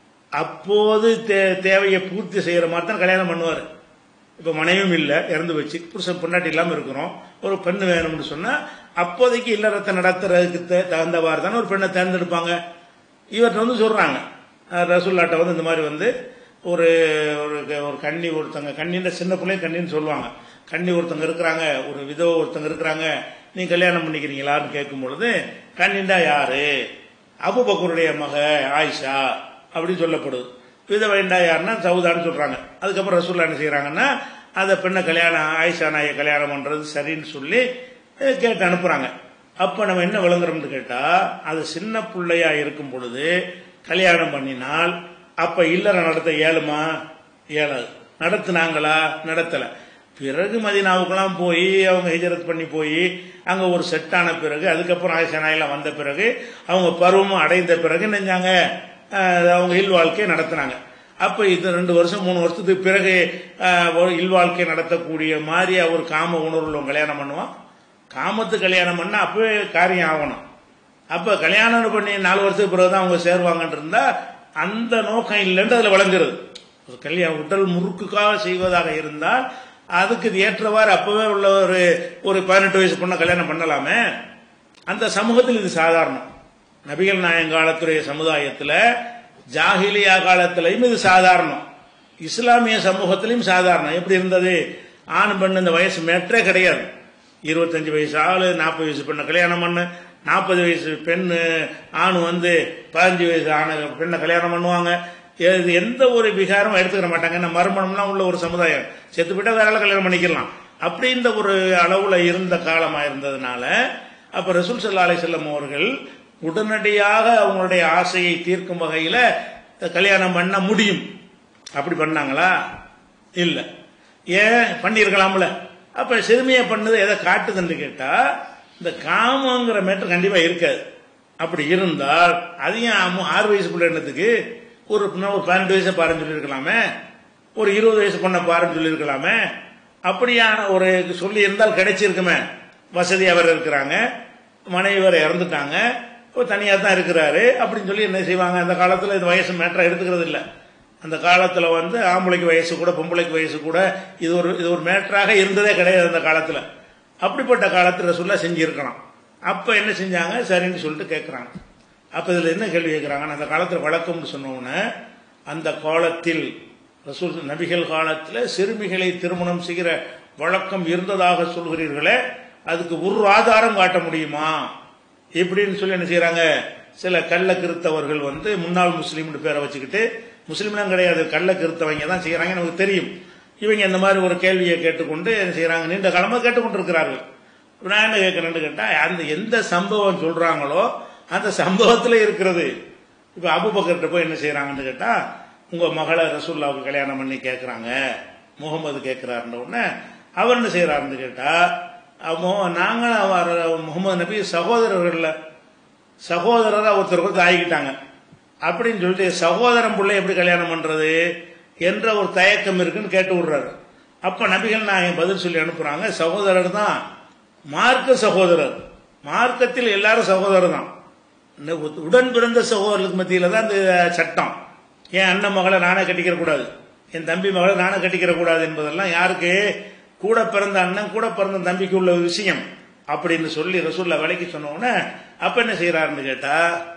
அப்போது தே- தேவையை பூர்த்தி செய்யற மாதிரி தான் கல்யாணம் பண்ணுவார் இப்ப மனைவியும் இல்ல இறந்து வச்சு புருஷன் பொண்டாட்டி இல்லாம இருக்கிறோம் ஒரு பெண் வேணும்னு சொன்னா அப்போதைக்கு இல்லறத்தை நடத்துறதுக்கு தே- தகுந்தவாறு தானே ஒரு பெண்ணை தேர்ந்தெடுப்பாங்க இவர்கிட்ட வந்து சொல்றாங்க அஹ் ரசூல்லாட்ட வந்து இந்த மாதிரி வந்து ஒரு ஒரு ஒரு கன்னி ஒருத்தங்க கண்ணின்ற சின்ன பிள்ளைய கண்ணின்னு சொல்லுவாங்க கன்னி ஒருத்தங்க இருக்கிறாங்க ஒரு விதவை ஒருத்தங்க இருக்கிறாங்க நீ கல்யாணம் பண்ணிக்கிறீங்களான்னு கேட்கும் பொழுது கண்ணிண்டா யாரு அபுபக்கருடைய மக ஆயிஷா அப்படின்னு சொல்லப்படுது விதவைண்டா யாருன்னா சவுதான்னு சொல்றாங்க அதுக்கப்புறம் ரசூல்லா என்ன செய்யறாங்கன்னா அந்த பெண்ணை கல்யாணம் ஆயிஷா நாயை கல்யாணம் பண்றது சரின்னு சொல்லி அஹ், கேட்டு அனுப்புறாங்க அப்ப நம்ம என்ன விளங்குறோம்னு கேட்டா அது சின்ன பிள்ளையா இருக்கும் பொழுது கல்யாணம் பண்ணினால் அப்ப இல்லற நடத்த இயலுமா இயலாது நடத்துனாங்களா நடத்தல பிறகு மதினாவுக்கெல்லாம் போய் அவங்க ஹிஜரத் பண்ணி போய் அங்க ஒரு செட் ஆன பிறகு அதுக்கப்புறம் ஆயிஷா நாயெல்லாம் வந்த பிறகு அவங்க பருவமும் அடைந்த பிறகு நெஞ்சாங்க அஹ், அவங்க இல் வாழ்க்கையை நடத்தினாங்க அப்ப இது ரெண்டு வருஷம் மூணு வருஷத்துக்கு பிறகு அஹ், ஒரு இல் வாழ்க்கை நடத்தக்கூடிய மாதிரி ஒரு காம உணர்வுல கல்யாணம் பண்ணுவான் காமத்து கல்யாணம் பண்ணா அப்பவே காரியம் ஆகணும் அப்ப கல்யாணம் பண்ணி நாலு வருஷத்துக்கு பிறகுதான் அவங்க சேருவாங்கன்னு இருந்தா அந்த நோக்கம் இல்லைன்னு அதுல விளங்குறது ஒரு கல்யாணம் உடல் முறுக்குக்காக செய்வதாக இருந்தால் அதுக்கு இது ஏற்றவாறு அப்பவே உள்ள ஒரு ஒரு பதினெட்டு வயசு பொண்ணை கல்யாணம் பண்ணலாமே அந்த சமூகத்தில் இது சாதாரணம் நபிகள் நாயன் காலத்துடைய சமுதாயத்துல ஜாஹிலியா காலத்திலையும் இது சாதாரணம் இஸ்லாமிய சமூகத்திலையும் சாதாரணம் எப்படி இருந்தது ஆண் பெண் இந்த வயசு மேற்றே கிடையாது இருபத்தஞ்சு வயசு ஆளு நாற்பது வயசு பெண்ணை கல்யாணம் பண்ணு நாற்பது வயசு பெண்ணு ஆண் வந்து பதினஞ்சு வயசு ஆணு பெண்ணை கல்யாணம் பண்ணுவாங்க இது எந்த ஒரு விகாரமும் எடுத்துக்கிற மாட்டாங்க என்ன மறுமணம்லாம் உள்ள ஒரு சமுதாயம் செத்து போயிட்டா வேற ஆளை கல்யாணம் பண்ணிக்கலாம் அப்படி இந்த ஒரு அளவுல இருந்த காலமா இருந்ததுனால அப்ப ரசூல் சல்லா அலி செல்லம் அவர்கள் உடனடியாக அவங்களுடைய ஆசையை தீர்க்கும் வகையில கல்யாணம் பண்ண முடியும் அப்படி பண்ணாங்களா இல்ல ஏன் பண்ணியிருக்கலாம்ல அப்ப சிறுமியை பண்ணது எதை காட்டுதுன்னு கேட்டா இந்த காமங்கிற மேட்டர் கண்டிப்பா இருக்காது அப்படி இருந்தால் அதையும் ஆமு- ஆறு வயசுக்குள்ள என்னத்துக்கு ஒரு பின்ன ஒரு பன்னெண்டு வயசை பாருன்னு சொல்லியிருக்கலாமே ஒரு இருபது வயசு பொண்ணை பாருன்னு சொல்லியிருக்கலாமே அப்படியான ஒரு சொல்லி இருந்தால் கிடைச்சிருக்குமே வசதி அவர் இருக்கிறாங்க மனைவி வேற இறந்துட்டாங்க இப்போ தனியாக தான் இருக்கிறாரு அப்படின்னு சொல்லி என்ன செய்வாங்க அந்த காலத்தில் இந்த வயசு மேட்டரை எடுத்துக்கிறது இல்லை அந்த காலத்தில் வந்து ஆம்பளைக்கு வயசு கூட பொம்பளைக்கு வயசு கூட இது ஒரு இது ஒரு மேட்டராக இருந்ததே கிடையாது அந்த காலத்தில் அப்படிப்பட்ட காலத்தில் ரசூல்லா செஞ்சிருக்கலாம் அப்போ என்ன செஞ்சாங்க சரின்னு சொல்லிட்டு கேட்குறாங்க அப்போ இதில் என்ன கேள்வி கேட்குறாங்கன்னா அந்த காலத்தில் வழக்கம்னு சொன்னோன்னே அந்த காலத்தில் ரசூல் நபிகள் காலத்தில் சிறுமிகளை திருமணம் செய்கிற வழக்கம் இருந்ததாக சொல்கிறீர்களே அதுக்கு ஒரு ஆதாரம் காட்ட முடியுமா இப்படின்னு சொல்லி என்ன செய்யறாங்க சில கள்ள கிறித்தவர்கள் வந்து முன்னாள் முஸ்லீம்னு பேரை வச்சுக்கிட்டு முஸ்லீம்லாம் கிடையாது கள்ள கிறித்தவங்க தான் செய்யறாங்க நமக்கு தெரியும் இவங்க இந்த மாதிரி ஒரு கேள்வியை கேட்டுக்கொண்டு என்ன செய்யறாங்க நீண்ட காலமா கேட்டுக்கொண்டு இருக்கிறார்கள் இப்ப நான் என்ன கேட்கிறேன்னு கேட்டா அந்த எந்த சம்பவம் சொல்றாங்களோ அந்த சம்பவத்துல இருக்கிறது இப்ப அபுபக்கர்கிட்ட போய் என்ன செய்யறாங்கன்னு கேட்டா உங்க மகளை ரசூல்லாவுக்கு கல்யாணம் பண்ணி கேட்கறாங்க முகமது கேட்கிறாருன்ற உடனே அவர் என்ன செய்யறாருன்னு கேட்டா அப்போ நாங்க அவர் முகமது நபி சகோதரர்கள்ல சகோதரரா ஒருத்தருக்கு ஆகிக்கிட்டாங்க அப்படின்னு சொல்லிட்டு சகோதரன் பிள்ளை எப்படி கல்யாணம் பண்றது என்ற ஒரு தயக்கம் இருக்குன்னு கேட்டு விடுறாரு அப்ப நபிகள் நான் பதில் சொல்லி அனுப்புறாங்க சகோதரர் தான் மார்க்க சகோதரர் மார்க்கத்தில் எல்லாரும் சகோதரர் தான் இந்த உடன் பிறந்த சகோதரர்களுக்கு மத்தியில தான் இந்த சட்டம் என் அண்ணன் மகளை நானே கட்டிக்கிற கூடாது என் தம்பி மகளை நானே கட்டிக்கிற கூடாது என்பதெல்லாம் யாருக்கு கூட பிறந்த அண்ணன் கூட பிறந்த தம்பிக்கு உள்ள ஒரு விஷயம் அப்படின்னு சொல்லி ரசூல்லா விலைக்கு சொன்ன உடனே அப்ப என்ன செய்யறாருன்னு கேட்டா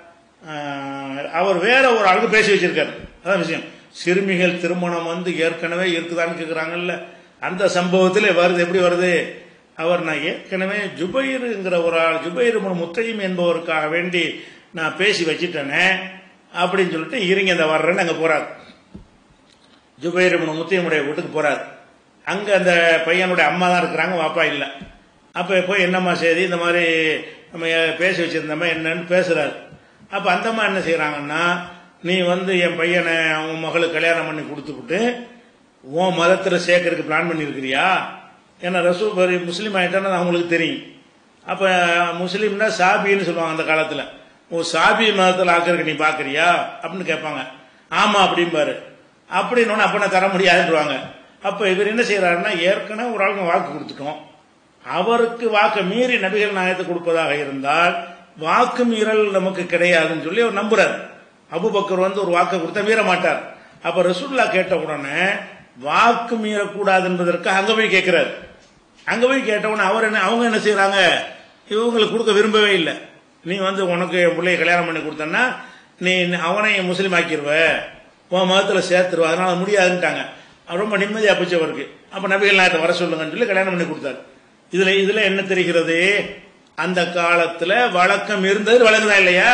ஆஹ், அவர் வேற ஒரு ஆளுக்கு பேசி வச்சிருக்காரு அதான் விஷயம் சிறுமிகள் திருமணம் வந்து ஏற்கனவே இருக்குதான்னு கேக்குறாங்கல்ல அந்த சம்பவத்தில் வருது எப்படி வருது அவர் நான் ஏற்கனவே ஜுபைருங்கிற ஒரு ஆள் ஜுபைர் முத்தையும் என்பவருக்காக வேண்டி நான் பேசி வச்சிட்டேனே அப்படின்னு சொல்லிட்டு இருங்க இந்த வர்றேன்னு அங்க போறார் ஜுபைர் முத்தையமுடைய வீட்டுக்கு போறார் அங்க அந்த பையனுடைய அம்மா தான் இருக்கிறாங்க வாப்பா இல்லை அப்ப போய் என்னம்மா சரி இந்த மாதிரி நம்ம பேசி வச்சிருந்தோமா என்னன்னு பேசுறாரு அப்ப அந்த அம்மா என்ன செய்யறாங்கன்னா நீ வந்து என் பையனை உன் மகளுக்கு கல்யாணம் பண்ணி கொடுத்துவிட்டு உன் மதத்துல சேர்க்கறதுக்கு பிளான் பண்ணியிருக்கிறியா ஏன்னா ரசூல் பெரிய முஸ்லீம் ஆயிட்டான்னு அவங்களுக்கு தெரியும் அப்ப முஸ்லீம்னா சாபின்னு சொல்லுவாங்க அந்த காலத்துல ஓ சாபி மதத்தில் ஆக்கிறதுக்கு நீ பாக்குறியா அப்படின்னு கேட்பாங்க ஆமா அப்படிம்பாரு அப்படின்னு அப்ப நான் தர முடியாதுன்றவாங்க அப்ப இவர் என்ன செய்யறாருன்னா ஏற்கனவே ஒரு ஆளுக்கு வாக்கு கொடுத்துட்டோம் அவருக்கு வாக்கு மீறி நபிகள் நாயத்தை கொடுப்பதாக இருந்தால் வாக்கு மீறல் நமக்கு கிடையாதுன்னு சொல்லி அவர் நம்புறாரு அபுபக்கர் வந்து ஒரு வாக்கு கொடுத்தா மீற மாட்டார் அப்ப ரசூல்லா கேட்ட உடனே வாக்கு மீறக்கூடாது என்பதற்கு அங்க போய் கேட்கிறார் அங்க போய் கேட்ட உடனே அவர் என்ன அவங்க என்ன செய்யறாங்க இவங்களுக்கு கொடுக்க விரும்பவே இல்லை நீ வந்து உனக்கு என் பிள்ளைய கல்யாணம் பண்ணி கொடுத்தன்னா நீ அவனை முஸ்லீம் ஆக்கிடுவ உன் மதத்துல சேர்த்துருவ அதனால முடியாதுன்ட்டாங்க அவர் ரொம்ப நிம்மதியா போச்சு அவருக்கு அப்ப நபிகள் நாயத்தை வர சொல்லுங்கன்னு சொல்லி கல்யாணம் பண்ணி கொடுத்தாரு இதுல இதுல என்ன தெரிகிறது அந்த காலத்துல வழக்கம் இருந்தது வழங்குதான் இல்லையா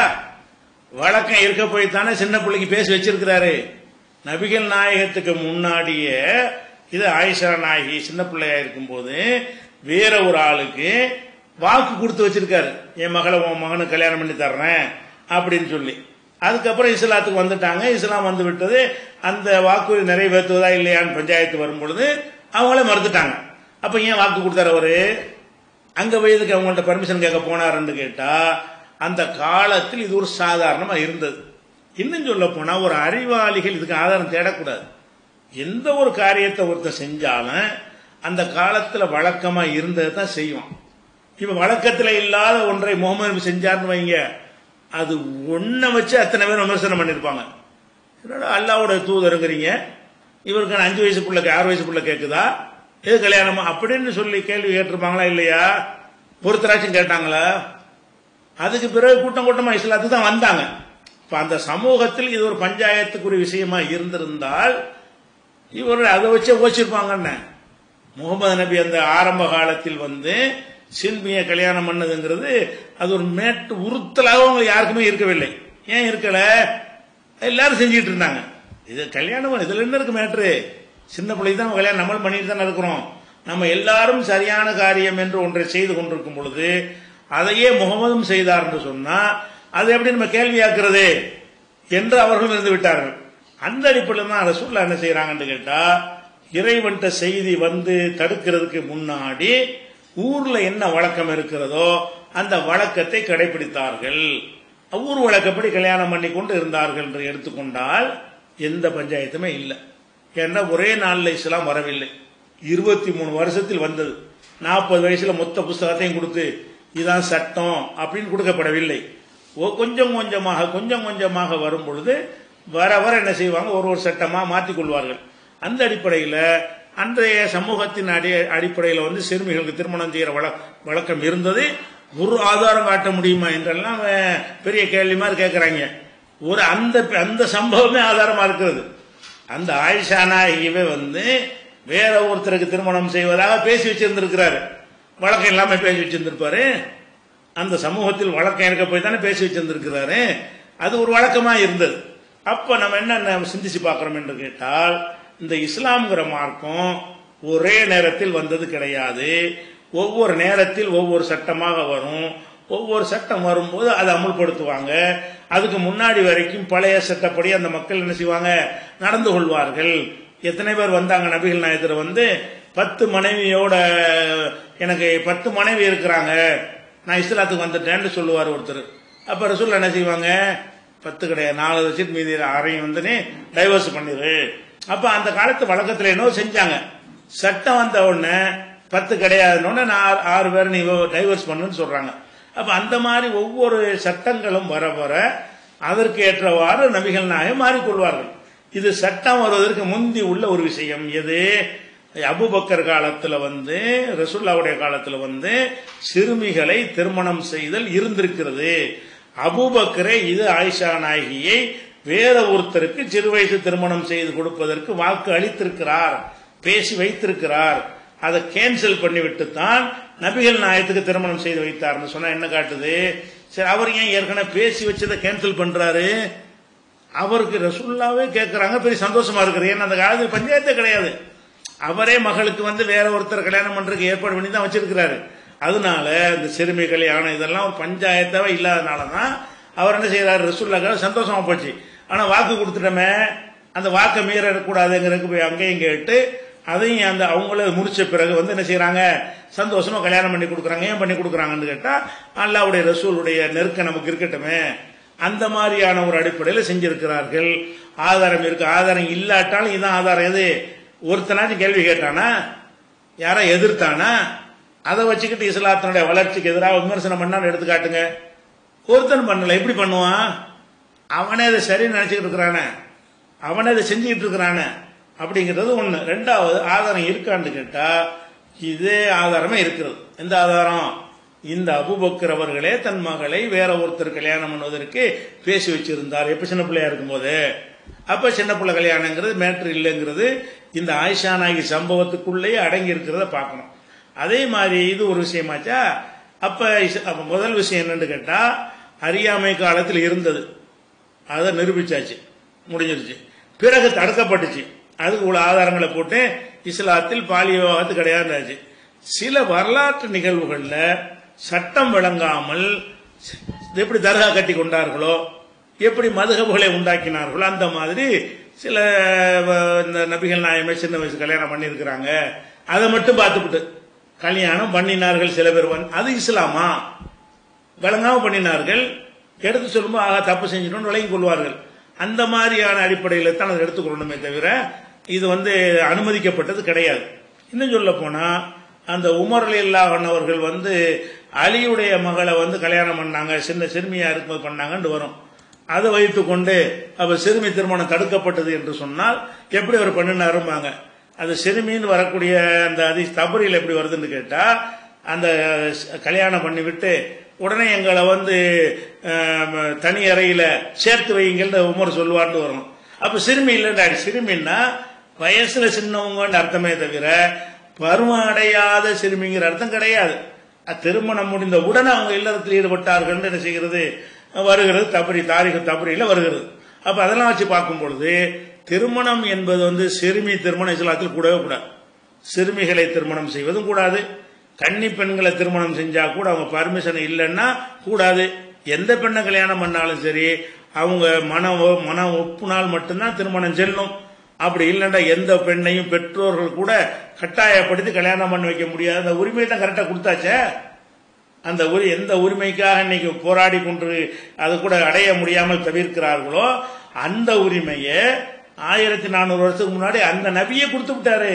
வழக்கம் இருக்க போய் தானே சின்ன பிள்ளைக்கு பேசி வச்சிருக்கிறாரு நபிகள் நாயகத்துக்கு முன்னாடியே இது ஆயிஷா நாயகி சின்ன பிள்ளையா இருக்கும்போது வேற ஒரு ஆளுக்கு வாக்கு கொடுத்து வச்சிருக்காரு என் மகளை உன் மகனுக்கு கல்யாணம் பண்ணி தர்றேன் அப்படின்னு சொல்லி அதுக்கப்புறம் இஸ்லாத்துக்கு வந்துட்டாங்க இஸ்லாம் வந்து விட்டது அந்த வாக்குறுதி நிறைவேற்றுவதா இல்லையான்னு பஞ்சாயத்து வரும் பொழுது அவங்களே மறுத்துட்டாங்க அப்ப ஏன் வாக்கு கொடுத்தாரு அவரு அங்க வயதுக்கு அவங்கள்ட்ட பர்மிஷன் கேட்க போனாருன்னு கேட்டா அந்த காலத்தில் இது ஒரு சாதாரணமா இருந்தது இன்னும் சொல்ல போனா ஒரு அறிவாளிகள் இதுக்கு ஆதாரம் தேடக்கூடாது எந்த ஒரு காரியத்தை ஒருத்தர் செஞ்சாலும் அந்த காலத்துல வழக்கமா இருந்ததை தான் செய்வான் இப்ப வழக்கத்துல இல்லாத ஒன்றை முகமது நபி செஞ்சார்னு வைங்க அது ஒன்ன வச்சு அத்தனை பேர் விமர்சனம் பண்ணிருப்பாங்க என்னடா அல்லாவோட தூதருங்கிறீங்க இவருக்கு அஞ்சு வயசு பிள்ளைக்கு ஆறு வயசு பிள்ளை கேக்குதா எது கல்யாணமா அப்படின்னு சொல்லி கேள்வி கேட்டிருப்பாங்களா இல்லையா ஒருத்தராச்சும் கேட்டாங்களா அதுக்கு பிறகு கூட்டம் கூட்டமா இஸ்லாத்துக்கு தான் வந்தாங்க இப்ப அந்த சமூகத்தில் இது ஒரு பஞ்சாயத்துக்குரிய விஷயமா இருந்திருந்தால் இவர்கள் அதை வச்சே ஓச்சிருப்பாங்கன்னு முகமது நபி அந்த ஆரம்ப காலத்தில் வந்து சில்மிய கல்யாணம் பண்ணதுங்கிறது அது ஒரு மேட்டு உறுத்தலாக அவங்களுக்கு யாருக்குமே இருக்கவில்லை ஏன் இருக்கல எல்லாரும் செஞ்சிட்டு இருந்தாங்க இது கல்யாணம் இதுல என்ன இருக்கு மேட்ரு சின்ன பிள்ளைக்கு தான் கல்யாணம் நம்மளும் பண்ணிட்டு தானே இருக்கிறோம் நம்ம எல்லாரும் சரியான காரியம் என்று ஒன்றை செய்து கொண்டிருக்கும் பொழுது அதையே முகமதும் செய்தார் என்று சொன்னா அதை எப்படி நம்ம கேள்வியாக்குறது என்று அவர்களும் இருந்து விட்டார்கள் அந்த அடிப்படையில் தான் ரசூல்லா என்ன செய்யறாங்கன்னு கேட்டா இறைவன்ட்ட செய்தி வந்து தடுக்கிறதுக்கு முன்னாடி ஊர்ல என்ன வழக்கம் இருக்கிறதோ அந்த வழக்கத்தை கடைபிடித்தார்கள் ஊர் வழக்கப்படி கல்யாணம் பண்ணி கொண்டு இருந்தார்கள் என்று எடுத்துக்கொண்டால் எந்த பஞ்சாயத்துமே இல்லை ஏன்னா ஒரே நாள்ல இஸ்லாம் வரவில்லை இருபத்தி மூணு வருஷத்தில் வந்தது நாற்பது வயசுல மொத்த புஸ்தகத்தையும் கொடுத்து இதான் சட்டம் அப்படின்னு கொடுக்கப்படவில்லை கொஞ்சம் கொஞ்சமாக கொஞ்சம் கொஞ்சமாக வரும் பொழுது வர வர என்ன செய்வாங்க ஒரு ஒரு சட்டமா மாற்றிக் கொள்வார்கள் அந்த அடிப்படையில் அன்றைய சமூகத்தின் அடி அடிப்படையில் வந்து சிறுமிகளுக்கு திருமணம் செய்கிற வழக்கம் இருந்தது ஒரு ஆதாரம் காட்ட முடியுமா என்றெல்லாம் பெரிய கேள்வி மாதிரி கேட்கிறாங்க ஒரு அந்த அந்த சம்பவமே ஆதாரமா இருக்கிறது அந்த ஆயிஷா நாயகியவே வந்து வேற ஒருத்தருக்கு திருமணம் செய்வதாக பேசி வச்சிருந்திருக்கிறாரு வழக்கம் இல்லாம பேசி வச்சிருந்திருப்பாரு அந்த சமூகத்தில் வழக்கம் இருக்க போய் தானே பேசி வச்சிருந்திருக்கிறாரு அது ஒரு வழக்கமா இருந்தது அப்ப நம்ம என்ன சிந்திச்சு பார்க்கிறோம் என்று கேட்டால் இந்த இஸ்லாம்ங்கிற மார்க்கம் ஒரே நேரத்தில் வந்தது கிடையாது ஒவ்வொரு நேரத்தில் ஒவ்வொரு சட்டமாக வரும் ஒவ்வொரு சட்டம் வரும்போது அதை அமுல்படுத்துவாங்க அதுக்கு முன்னாடி வரைக்கும் பழைய சட்டப்படி அந்த மக்கள் என்ன செய்வாங்க நடந்து கொள்வார்கள் எத்தனை பேர் வந்தாங்க நபிகள் நாயத்தில் வந்து பத்து மனைவியோட எனக்கு பத்து மனைவி இருக்கிறாங்க நான் இஸ்லாத்துக்கு வந்துட்டேன்னு சொல்லுவார் ஒருத்தர் அப்ப ரசூல் என்ன செய்வாங்க பத்து கிடையாது நாலு வருஷத்து மீதி அறையும் வந்து டைவர்ஸ் பண்ணிடு அப்ப அந்த காலத்து வழக்கத்துல என்ன செஞ்சாங்க சட்டம் வந்த உடனே பத்து கிடையாதுன்னு நான் ஆறு பேர் நீ டைவர்ஸ் பண்ணுன்னு சொல்றாங்க அப்ப அந்த மாதிரி ஒவ்வொரு சட்டங்களும் வர வர அதற்கு ஏற்றவாறு நபிகள் நாயகம் மாறிக்கொள்வார்கள் இது சட்டம் வருவதற்கு முந்தி உள்ள ஒரு விஷயம் எது அபுபக்கர் காலத்துல வந்து ரசுல்லாவுடைய காலத்துல வந்து சிறுமிகளை திருமணம் செய்தல் இருந்திருக்கிறது அபுபக்கரை இது ஆயிஷா நாயகியை வேற ஒருத்தருக்கு சிறு வயசு திருமணம் செய்து கொடுப்பதற்கு வாக்கு அளித்திருக்கிறார் பேசி வைத்திருக்கிறார் அதை கேன்சல் பண்ணிவிட்டு தான் நபிகள் நாயத்துக்கு திருமணம் செய்து வைத்தார்னு சொன்னா என்ன காட்டுது சரி அவர் ஏன் ஏற்கனவே பேசி வச்சதை கேன்சல் பண்றாரு அவருக்கு ரசுல்லாவே கேட்கறாங்க பெரிய சந்தோஷமா இருக்கிறது ஏன்னா அந்த காலத்தில் பஞ்சாயத்தே கிடையாது அவரே மகளுக்கு வந்து வேற ஒருத்தர் கல்யாணம் பண்றதுக்கு ஏற்பாடு பண்ணி தான் வச்சிருக்கிறாரு அதனால இந்த சிறுமி கல்யாணம் இதெல்லாம் ஒரு பஞ்சாயத்தாவே இல்லாதனால தான் அவர் என்ன செய்யறாரு ரசூல்லாக்காக சந்தோஷமா போச்சு ஆனா வாக்கு கொடுத்துட்டோமே அந்த வாக்கை மீறக்கூடாதுங்கிறதுக்கு போய் அங்கேயும் கேட்டு அதையும் அந்த அவங்கள முடிச்ச பிறகு வந்து என்ன செய்யறாங்க சந்தோஷமா கல்யாணம் பண்ணி கொடுக்குறாங்க ஏன் பண்ணி கொடுக்குறாங்கன்னு கேட்டா அல்லாவுடைய ரசூலுடைய நெருக்கம் நமக்கு இருக்கட்டுமே அந்த மாதிரியான ஒரு அடிப்படையில் செஞ்சிருக்கிறார்கள் ஆதாரம் இருக்கு ஆதாரம் இல்லாட்டாலும் இதான் ஆதாரம் எது ஒருத்தனாச்சும் கேள்வி கேட்டானா யாரா எதிர்த்தானா அதை வச்சுக்கிட்டு இஸ்லாத்தினுடைய வளர்ச்சிக்கு எதிராக விமர்சனம் பண்ணான்னு எடுத்து காட்டுங்க ஒருத்தன் பண்ணல எப்படி பண்ணுவான் அவனே அதை சரின்னு நினைச்சுக்கிட்டு இருக்கிறானே அவனே அதை செஞ்சுக்கிட்டு இருக்கிறானே அப்படிங்கிறது ஒண்ணு ரெண்டாவது ஆதாரம் இருக்கான்னு கேட்டா இதே ஆதாரமே இருக்கிறது எந்த ஆதாரம் இந்த அபுபக்கர் அவர்களே தன் மகளை வேற ஒருத்தர் கல்யாணம் பண்ணுவதற்கு பேசி வச்சிருந்தார் எப்ப சின்ன பிள்ளையா இருக்கும்போது அப்ப சின்ன பிள்ளை கல்யாணங்கிறது மேட்ரு இல்லைங்கிறது இந்த ஆயிஷா நாயகி சம்பவத்துக்குள்ளேயே அடங்கி இருக்கிறத பார்க்கணும் அதே மாதிரி இது ஒரு விஷயமாச்சா அப்ப இஸ்- அப்ப முதல் விஷயம் என்னன்னு கேட்டா அறியாமை காலத்தில் இருந்தது அதை நிரூபிச்சாச்சு முடிஞ்சிருச்சு பிறகு தடுக்கப்பட்டுச்சு அதுக்கு உள்ள ஆதாரங்களை போட்டு இஸ்லாத்தில் பாலிய விவாகத்து கிடையாதுச்சு சில வரலாற்று நிகழ்வுகள்ல சட்டம் விளங்காமல் எப்படி தர்கா கட்டி கொண்டார்களோ எப்படி மதுகபுகளை உண்டாக்கினார்களோ அந்த மாதிரி சில அஹ், இந்த நபிகள் நாயமே சின்ன வயசு கல்யாணம் பண்ணியிருக்கிறாங்க அதை மட்டும் பார்த்துவிட்டு கல்யாணம் பண்ணினார்கள் சில பேர் வந்து- அது இஸ்லாமா விளங்காம பண்ணினார்கள் எடுத்து சொல்லும்போது ஆகா தப்பு செஞ்சிட்டோம்னு விளங்கி கொள்வார்கள் அந்த மாதிரியான அடிப்படையில் தான் அதை எடுத்துக்கொள்ளணுமே தவிர இது வந்து அனுமதிக்கப்பட்டது கிடையாது இன்னும் சொல்ல போனா அந்த உமர் அலில்லாஹன் அவர்கள் வந்து அலியுடைய மகளை வந்து கல்யாணம் பண்ணாங்க சின்ன சிறுமியா இருக்கும்போது பண்ணாங்கன்னு வரும் அதை வைத்துக் கொண்டு அப்ப சிறுமி திருமணம் தடுக்கப்பட்டது என்று சொன்னால் எப்படி அவர் பண்ணினாரும்பாங்க அது சிறுமின்னு வரக்கூடிய அந்த அதி தபரியில் எப்படி வருதுன்னு கேட்டா அந்த கல்யாணம் பண்ணி விட்டு உடனே எங்களை வந்து ஆம், தனி அறையில சேர்த்து வைங்கன்னு உமர் சொல்லுவார்னு வரும் அப்ப சிறுமி இல்லைண்டா சிறுமின்னா வயசுல சின்னவங்கன்னு அர்த்தமே தவிர பருவம் அடையாத சிறுமிங்கிற அர்த்தம் கிடையாது அது திருமணம் முடிந்த உடனே அவங்க இல்லறத்தில் ஈடுபட்டார்கள் என்ன செய்கிறது வருகிறது தபரி தாரிக தபரியில வருகிறது அப்ப அதெல்லாம் வச்சு பார்க்கும் பொழுது திருமணம் என்பது வந்து சிறுமி திருமணம் இஸ்லாத்தில் கூடவே கூடாது சிறுமிகளை திருமணம் செய்வதும் கூடாது கன்னி பெண்களை திருமணம் செஞ்சா கூட அவங்க பர்மிஷன் இல்லைன்னா கூடாது எந்த பெண்ணை கல்யாணம் பண்ணாலும் சரி அவங்க மன ஒ- மன ஒப்புனால் மட்டும்தான் திருமணம் செல்லும் அப்படி இல்லைன்னா எந்த பெண்ணையும் பெற்றோர்கள் கூட கட்டாயப்படுத்தி கல்யாணம் பண்ண வைக்க முடியாது அந்த உரிமையை தான் கரெக்டா கொடுத்தாச்சே அந்த உரி எந்த உரிமைக்காக இன்னைக்கு போராடி கொண்டு அது கூட அடைய முடியாமல் தவிர்க்கிறார்களோ அந்த உரிமையை ஆயிரத்தி நானூறு வருஷத்துக்கு முன்னாடி அந்த நபியே கொடுத்து விட்டாரு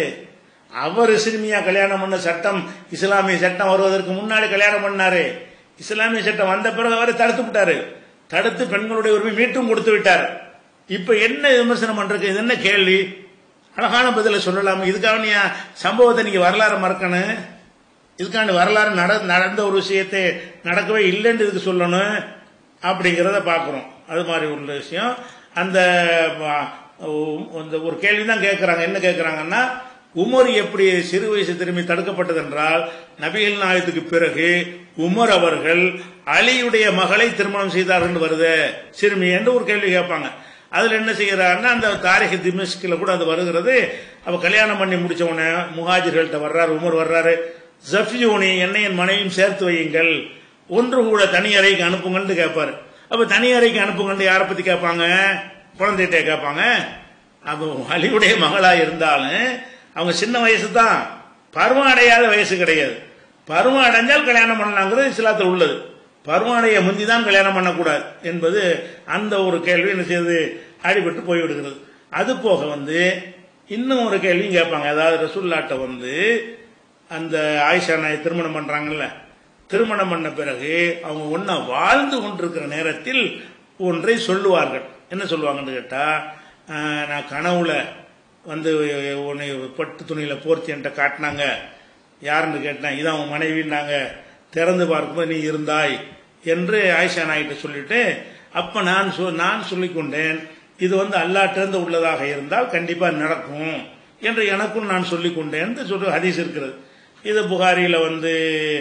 அவர் சிறுமியா கல்யாணம் பண்ண சட்டம் இஸ்லாமிய சட்டம் வருவதற்கு முன்னாடி கல்யாணம் பண்ணாரு இஸ்லாமிய சட்டம் வந்த பிறகு அவரை தடுத்து விட்டாரு தடுத்து பெண்களுடைய உரிமை மீட்டும் கொடுத்து விட்டார் இப்ப என்ன விமர்சனம் பண்றது இது என்ன கேள்வி அழகான பதில சொல்லலாமா இதுக்காக நீ சம்பவத்தை நீங்க வரலாறு மறக்கணும் இதுக்காண்டி வரலாறு நட நடந்த ஒரு விஷயத்தை நடக்கவே இல்லைன்னு இதுக்கு சொல்லணும் அப்படிங்கிறத பார்க்குறோம் அது மாதிரி ஒரு விஷயம் அந்த ஆ, உ- அந்த ஒரு கேள்வி தான் கேட்குறாங்க என்ன கேட்குறாங்கன்னா உமர் எப்படி சிறு வயசு திரும்பி தடுக்கப்பட்டது என்றால் நபிகள் நாயத்துக்கு பிறகு உமர் அவர்கள் அலியுடைய மகளை திருமணம் செய்தார்கள் வருது சிறுமி என்று ஒரு கேள்வி கேட்பாங்க அதுல என்ன செய்யறாருன்னா அந்த தாரிக திமிஷ்கில கூட அது வருகிறது அவ கல்யாணம் பண்ணி முடிச்ச உடனே முஹாஜிர்கள்ட்ட வர்றாரு உமர் வர்றாரு ஜஃபியூனி என்னை என் மனைவியும் சேர்த்து வையுங்கள் ஒன்று கூட தனி அறைக்கு அனுப்புங்கன்னு கேட்பாரு அப்ப தனி அறைக்கு அனுப்புங்கன்னு யாரை பத்தி கேட்பாங்க குழந்தைகிட்ட கேட்பாங்க அப்போ அலியுடைய மகளா இருந்தாலும் அவங்க சின்ன வயசு தான் பருவம் அடையாத வயசு கிடையாது பருவம் அடைஞ்சால் கல்யாணம் பண்ணலாங்கிறது இஸ்லாத்தில் உள்ளது பருவம் அடைய முந்தி தான் கல்யாணம் பண்ணக்கூடாது என்பது அந்த ஒரு கேள்வி என்ன செய்யுது அடிபட்டு போய்விடுகிறது அது போக வந்து இன்னும் ஒரு கேள்வியும் கேட்பாங்க அதாவது ரசூல்லாட்ட வந்து அந்த ஆயிஷா நாய் திருமணம் பண்றாங்கல்ல திருமணம் பண்ண பிறகு அவங்க ஒன்னா வாழ்ந்து கொண்டிருக்கிற நேரத்தில் ஒன்றை சொல்லுவார்கள் என்ன சொல்லுவாங்கன்னு கேட்டா ஆஹ், நான் கனவுல வந்து உன்னை பட்டு துணியில போர்த்தி என்கிட்ட காட்டினாங்க யாருன்னு கேட்டேன் இதான் உன் மனைவின்னாங்க திறந்து பார்க்கும்போது நீ இருந்தாய் என்று ஆயிஷா நாய்கிட்ட சொல்லிட்டு அப்ப நான் சொ- நான் சொல்லிக் கொண்டேன் இது வந்து அல்லாட்டிருந்து உள்ளதாக இருந்தால் கண்டிப்பா நடக்கும் என்று எனக்கும் நான் சொல்லிக் கொண்டேன் சொல்லி ஹதீஸ் இருக்கிறது இது புகாரியில வந்து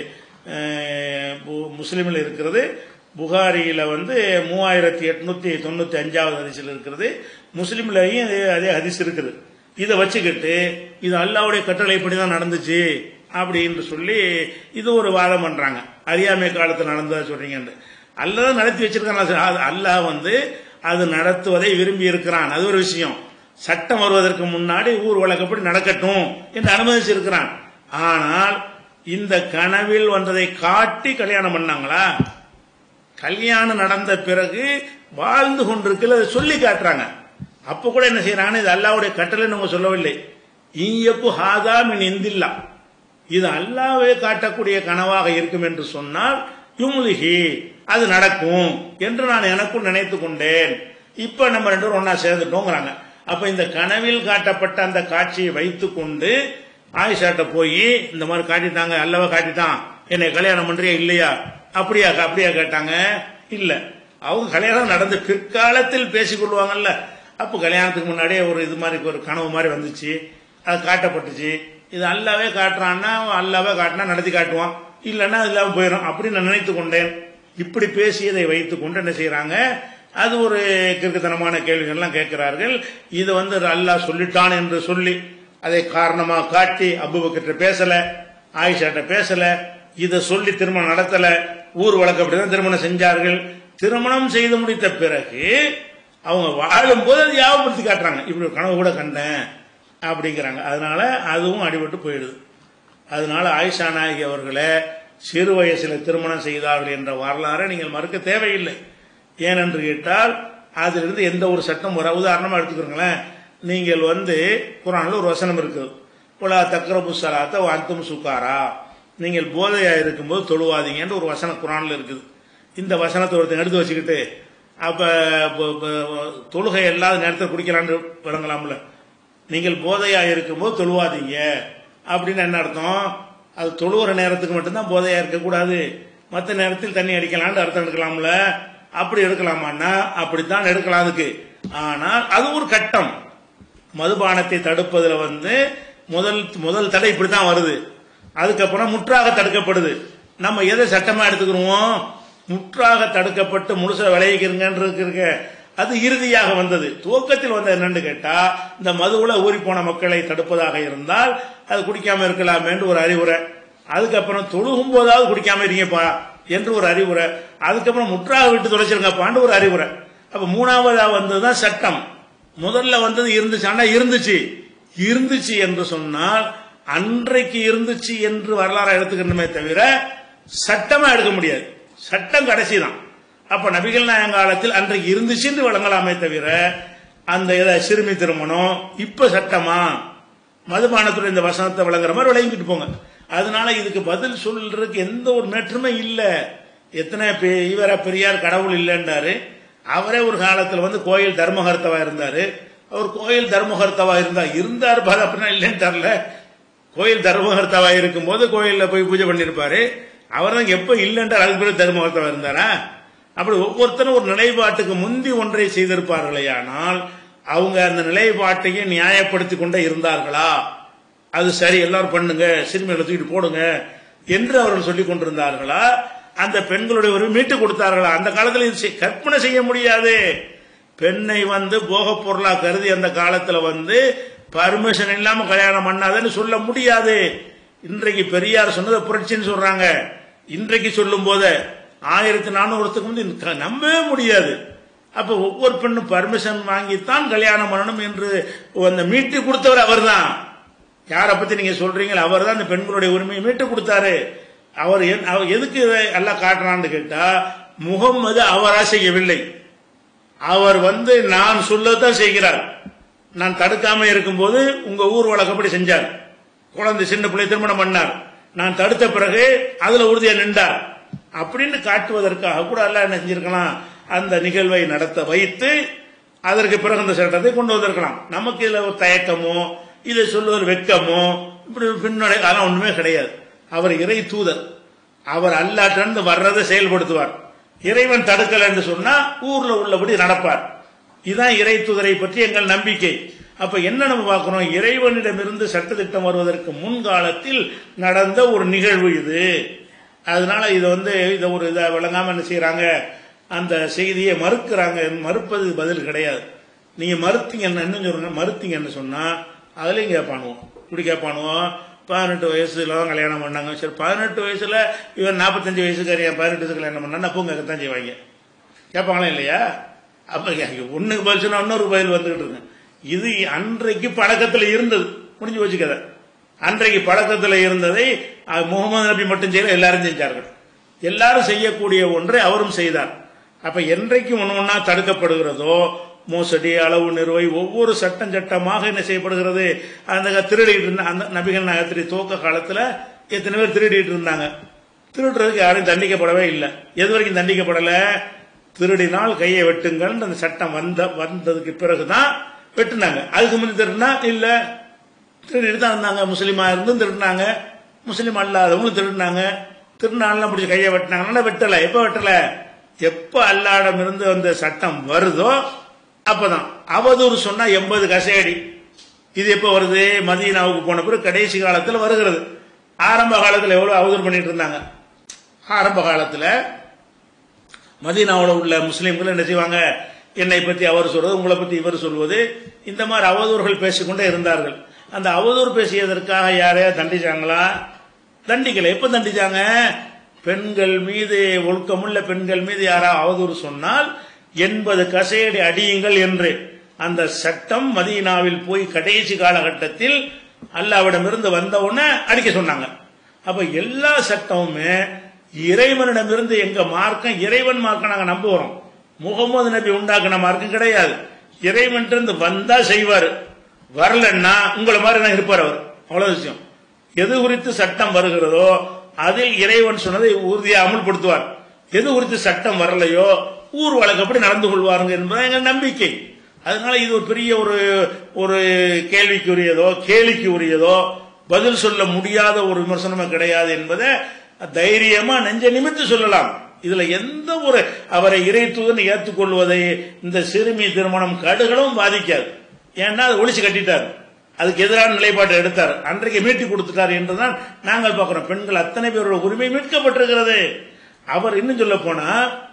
அஹ், பு- முஸ்லிமில் இருக்கிறது புகாரியில வந்து மூவாயிரத்தி எட்நூத்தி தொண்ணூத்தி அஞ்சாவது ஹதீஸில் இருக்கிறது முஸ்லிம்லயும் அதே- அதே ஹதீஸ் இருக்குது இதை வச்சுக்கிட்டு இது அல்லாவுடைய கட்டளைப்படி தான் நடந்துச்சு அப்படின்னு சொல்லி இது ஒரு வாதம் பண்றாங்க அறியாமை காலத்தில் நடந்ததா சொல்றீங்கன்னு அல்லாஹ் நடத்தி வச்சிருக்கான் அல்லாஹ் வந்து அது நடத்துவதை விரும்பி இருக்கிறான் அது ஒரு விஷயம் சட்டம் வருவதற்கு முன்னாடி ஊர் வழக்கப்படி நடக்கட்டும் என்று அனுமதிச்சிருக்கிறான் ஆனால் இந்த கனவில் வந்ததை காட்டி கல்யாணம் பண்ணாங்களா கல்யாணம் நடந்த பிறகு வாழ்ந்து கொண்டிருக்கல அதை சொல்லி காட்டுறாங்க அப்ப கூட என்ன செய்யறாங்க இது அல்லாவுடைய கட்டளை நம்ம சொல்லவில்லை ஈயப்பு ஹாதா மின் இந்தில்லா இது அல்லாவே காட்டக்கூடிய கனவாக இருக்கும் என்று சொன்னால் யும்லிஹி அது நடக்கும் என்று நான் எனக்குள் நினைத்து கொண்டேன் இப்ப நம்ம ரெண்டு பேரும் ஒன்னா சேர்ந்துட்டோங்கிறாங்க அப்ப இந்த கனவில் காட்டப்பட்ட அந்த காட்சியை வைத்துக் கொண்டு ஆயிஷாட்ட போய் இந்த மாதிரி காட்டிட்டாங்க அல்லவா காட்டிட்டான் என்னை கல்யாணம் பண்றியா இல்லையா அப்படியா அப்படியா கேட்டாங்க இல்ல அவங்க கல்யாணம் நடந்த பிற்காலத்தில் பேசிக் கொள்வாங்கல்ல அப்ப கல்யாணத்துக்கு முன்னாடியே ஒரு இது மாதிரி ஒரு கனவு மாதிரி வந்துச்சு அது காட்டப்பட்டுச்சு இது அல்லாவே காட்டுறான்னா அல்லாவே காட்டினா நடத்தி காட்டுவான் இல்லைன்னா அது இல்லாம போயிடும் அப்படின்னு நான் நினைத்து கொண்டேன் இப்படி பேசியதை வைத்துக் கொண்டு என்ன செய்யறாங்க அது ஒரு கிறுக்குத்தனமான கேள்விகள்லாம் கேட்கிறார்கள் இது வந்து அல்லாஹ் சொல்லிட்டான் என்று சொல்லி அதை காரணமா காட்டி அபுபக்கிட்ட பேசல ஆயிஷாட்ட பேசல இதை சொல்லி திருமணம் நடத்தல ஊர் வழக்கப்படிதான் திருமணம் செஞ்சார்கள் திருமணம் செய்து முடித்த பிறகு அவங்க வாழும் போது அதை ஞாபகப்படுத்தி காட்டுறாங்க இப்படி ஒரு கனவு கூட கண்டேன் அப்படிங்கிறாங்க அதனால அதுவும் அடிபட்டு போயிடுது அதனால ஆயிஷா நாயகி அவர்களை சிறு வயசில் திருமணம் செய்தார்கள் என்ற வரலாறை நீங்கள் மறுக்க தேவையில்லை ஏனென்று கேட்டால் அதிலிருந்து எந்த ஒரு சட்டம் வர உதாரணமா எடுத்துக்கிறோங்களேன் நீங்கள் வந்து குரான்ல ஒரு வசனம் இருக்குது உலா தக்ரபு சலாத்த அந்தும் சுக்காரா நீங்கள் போதையா இருக்கும்போது தொழுவாதீங்கன்ற ஒரு வசனம் குரான்ல இருக்குது இந்த வசனத்தை ஒருத்தன் எடுத்து வச்சுக்கிட்டு அப்ப ப- ப- தொழுகை இல்லாத நேரத்தில் குடிக்கலான்னு விளங்கலாம்ல நீங்கள் போதையா இருக்கும்போது தொழுவாதீங்க அப்படின்னு என்ன அர்த்தம் அது தொழுவுற நேரத்துக்கு மட்டும்தான் போதையா இருக்கக்கூடாது மற்ற நேரத்தில் தண்ணி அடிக்கலாம்னு அர்த்தம் எடுக்கலாம்ல அப்படி எடுக்கலாமான்னா அப்படித்தான் எடுக்கலாம் அதுக்கு ஆனால் அது ஒரு கட்டம் மதுபானத்தை தடுப்பதுல வந்து முதல் முதல் தடை இப்படித்தான் வருது அதுக்கப்புறம் முற்றாக தடுக்கப்படுது நம்ம எதை சட்டமா எடுத்துக்கிறோம் முற்றாக தடுக்கப்பட்டு முழுசா விளைவிக்கிறங்கன்னு இருக்க அது இறுதியாக வந்தது துவக்கத்தில் வந்த என்னன்னு கேட்டா இந்த மதுவுல ஊறி போன மக்களை தடுப்பதாக இருந்தால் அது குடிக்காம இருக்கலாமே என்று ஒரு அறிவுரை அதுக்கப்புறம் தொழுகும் போதாவது குடிக்காம இருங்கப்பா என்று ஒரு அறிவுரை அதுக்கப்புறம் முற்றாக விட்டு தொலைச்சிருங்கப்பான்னு ஒரு அறிவுரை அப்ப மூணாவதா வந்ததுதான் சட்டம் முதல்ல வந்தது இருந்துச்சாண்டா இருந்துச்சு இருந்துச்சு என்று சொன்னால் அன்றைக்கு இருந்துச்சு என்று வரலாறு எடுத்துக்கணுமே தவிர சட்டமா எடுக்க முடியாது சட்டம் கடைசி தான் அப்ப நபிகள் நாயகம் காலத்தில் அன்றைக்கு இருந்துச்சுன்னு வழங்கலாமே தவிர அந்த இத சிறுமி திருமணம் இப்ப சட்டமா மதுபானத்துடைய இந்த வசனத்தை விளங்குற மாதிரி விளங்கிட்டு போங்க அதனால இதுக்கு பதில் சொல்றதுக்கு எந்த ஒரு மேற்றுமே இல்ல எத்தனை பெ- இவர பெரியார் கடவுள் இல்லைன்றாரு அவரே ஒரு காலத்துல வந்து கோயில் தர்மகர்த்தவா இருந்தாரு அவர் கோயில் தர்மகர்த்தவா இருந்தா இருந்தார் பாரு அப்படின்னா இல்லைன்னு தரல கோயில் தர்மகர்த்தாவா இருக்கும்போது கோயில்ல போய் பூஜை பண்ணிருப்பாரு அவர் தான் எப்ப இல்லைன்றார் அதுக்கு பிறகு தர்மகர்த்தாவா இருந்தாரா அப்படி ஒவ்வொருத்தரும் ஒரு நிலைப்பாட்டுக்கு முந்தி ஒன்றை செய்திருப்பார்களே ஆனால் அவங்க அந்த நிலைப்பாட்டையும் நியாயப்படுத்தி கொண்டே இருந்தார்களா அது சரி எல்லாரும் பண்ணுங்க சிறுமிகளை தூக்கிட்டு போடுங்க என்று அவர்கள் சொல்லிக் கொண்டிருந்தார்களா அந்த பெண்களுடைய ஒரு மீட்டு கொடுத்தார்களா அந்த காலத்தில் இது செய்- கற்பனை செய்ய முடியாது பெண்ணை வந்து போகப் பொருளா கருதி அந்த காலத்துல வந்து பர்மிஷன் இல்லாம கல்யாணம் பண்ணாதன்னு சொல்ல முடியாது இன்றைக்கு பெரியார் சொன்னதை புரட்சின்னு சொல்றாங்க இன்றைக்கு சொல்லும் போது ஆயிரத்தி நானூறுத்துக்கு முந்தி க- நம்பவே முடியாது அப்ப ஒவ்வொரு பெண்ணும் பர்மிஷன் வாங்கித்தான் கல்யாணம் பண்ணணும் என்று அந்த மீட்டு கொடுத்தவர் அவர்தான் யாரை பத்தி நீங்க சொல்றீங்களோ அவர் தான் இந்த பெண்களுடைய உரிமையை மீட்டு கொடுத்தாரு அவர் என்- அவர் எதுக்கு இதை எல்லாம் காட்டுறான்னு கேட்டா முகம்மது அவரா செய்யவில்லை அவர் வந்து நான் சொல்லத்தான் செய்கிறார் நான் தடுக்காம இருக்கும்போது உங்க ஊர் வழக்கப்படி செஞ்சார் குழந்தை சின்ன பிள்ளை திருமணம் பண்ணார் நான் தடுத்த பிறகு அதுல உறுதியா நின்றார் அப்படின்னு காட்டுவதற்காக கூட அல்லாஹ் என்ன செஞ்சிருக்கலாம் அந்த நிகழ்வை நடத்த வைத்து அதற்கு பிறகு அந்த சட்டத்தை கொண்டு வந்திருக்கலாம் நமக்கு இதுல ஒரு தயக்கமோ இதை சொல்லுவது வெட்கமோ இப்படி பின்னடை அதெல்லாம் ஒண்ணுமே கிடையாது அவர் இறை தூதர் அவர் அல்லாட்டிலிருந்து வர்றதை செயல்படுத்துவார் இறைவன் தடுக்கல என்று சொன்னா ஊர்ல உள்ளபடி நடப்பார் இதுதான் இறை தூதரை பற்றி எங்கள் நம்பிக்கை அப்ப என்ன நம்ம பார்க்கிறோம் இறைவனிடமிருந்து சட்டத்திட்டம் வருவதற்கு முன்காலத்தில் நடந்த ஒரு நிகழ்வு இது அதனால இது வந்து இதை ஒரு இதை விளங்காம என்ன செய்யறாங்க அந்த செய்தியை மறுக்கிறாங்க மறுப்பது பதில் கிடையாது நீங்க மறுத்தீங்க என்ன சொல்றீங்க மறுத்தீங்கன்னு சொன்னா அதுலயும் கேட்பானுவோம் இப்படி கேட்பானுவோம் பதினெட்டு வயசுல தான் கல்யாணம் பண்ணாங்க சரி பதினெட்டு வயசுல இவன் நாற்பத்தஞ்சு வயசுக்காரி பதினெட்டு வயசு கல்யாணம் பண்ணா அப்போ கேட்கத்தான் செய்வாங்க கேட்பாங்களா இல்லையா அப்ப ஒண்ணுக்கு பதில் சொன்னா இன்னொரு பதில் வந்துகிட்டு இருக்கு இது அன்றைக்கு பழக்கத்துல இருந்தது முடிஞ்சு வச்சு கதை அன்றைக்கு பழக்கத்துல இருந்ததை அஹ், முகமது நபி மட்டும் செய்யல எல்லாரும் செஞ்சார்கள் எல்லாரும் செய்யக்கூடிய ஒன்றை அவரும் செய்தார் அப்ப என்றைக்கு ஒண்ணு ஒண்ணா தடுக்கப்படுகிறதோ மோசடி அளவு நிறுவை ஒவ்வொரு சட்டம் சட்டமாக என்ன செய்யப்படுகிறது அந்த திருடிட்டு இருந்த அந்த நபிகள் நாயகத்திரி துவக்க காலத்துல எத்தனை பேர் திருடிட்டு இருந்தாங்க திருடுறதுக்கு யாரும் தண்டிக்கப்படவே இல்லை எது வரைக்கும் தண்டிக்கப்படல திருடினால் கையை வெட்டுங்கள் அந்த சட்டம் வந்த வந்ததுக்கு பிறகுதான் வெட்டுனாங்க அதுக்கு முந்தி திருடினா இல்ல திருடிட்டு தான் இருந்தாங்க முஸ்லீமா இருந்தும் திருடினாங்க முஸ்லீம் அல்லாதவங்களும் திருடினாங்க திருநாள்லாம் பிடிச்சி கையை வெட்டினாங்கன்னா வெட்டல எப்ப வெட்டல எப்ப அல்லாடம் இருந்து அந்த சட்டம் வருதோ அப்பதான் அவதூறு சொன்னா எண்பது கசையடி இது எப்ப வருது மதீனாவுக்கு போன பிறகு கடைசி காலத்துல வருகிறது ஆரம்ப காலத்துல எவ்வளவு அவதூறு பண்ணிட்டு இருந்தாங்க ஆரம்ப காலத்துல மதீனாவில் உள்ள முஸ்லீம்கள் என்ன செய்வாங்க என்னை பத்தி அவர் சொல்றது உங்களை பத்தி இவர் சொல்வது இந்த மாதிரி அவதூறுகள் பேசிக்கொண்டே இருந்தார்கள் அந்த அவதூறு பேசியதற்காக யாரையா தண்டிச்சாங்களா தண்டிக்கல எப்ப தண்டிச்சாங்க பெண்கள் மீது ஒழுக்கமுள்ள பெண்கள் மீது யாரா அவதூறு சொன்னால் எண்பது கசையடி அடியுங்கள் என்று அந்த சட்டம் மதீனாவில் போய் கடைசி காலகட்டத்தில் அல்லாவிடமிருந்து வந்த உடனே அடிக்க சொன்னாங்க அப்ப எல்லா சட்டமுமே இறைவனிடமிருந்து எங்க மார்க்கம் இறைவன் மார்க்கம் நாங்க நம்புகிறோம் முகமது நபி உண்டாக்குன மார்க்கம் கிடையாது இறைவன் இருந்து வந்தா செய்வாரு வரலன்னா உங்களை மாதிரி நான் இருப்பார் அவர் அவ்வளவு விஷயம் எது குறித்து சட்டம் வருகிறதோ அதில் இறைவன் சொன்னதை உறுதியாக அமுல்படுத்துவார் எது குறித்து சட்டம் வரலையோ ஊர் வழக்கப்படி நடந்து கொள்வாருங்க என்பது எங்கள் நம்பிக்கை அதனால இது ஒரு பெரிய ஒரு ஒரு கேள்விக்குரியதோ கேலிக்கு உரியதோ பதில் சொல்ல முடியாத ஒரு விமர்சனமே கிடையாது என்பதை தைரியமா நெஞ்ச நிமித்து சொல்லலாம் இதுல எந்த ஒரு அவரை இறைத்துவன் ஏற்றுக்கொள்வதை இந்த சிறுமி திருமணம் கடுகளும் பாதிக்காது ஏன்னா அதை ஒழிச்சு கட்டிட்டார் அதுக்கு எதிரான நிலைப்பாட்டை எடுத்தார் அன்றைக்கு மீட்டி கொடுத்துட்டார் என்றுதான் நாங்கள் பார்க்கிறோம் பெண்கள் அத்தனை பேரோட உரிமை மீட்கப்பட்டிருக்கிறது அவர் இன்னும் சொல்ல போனா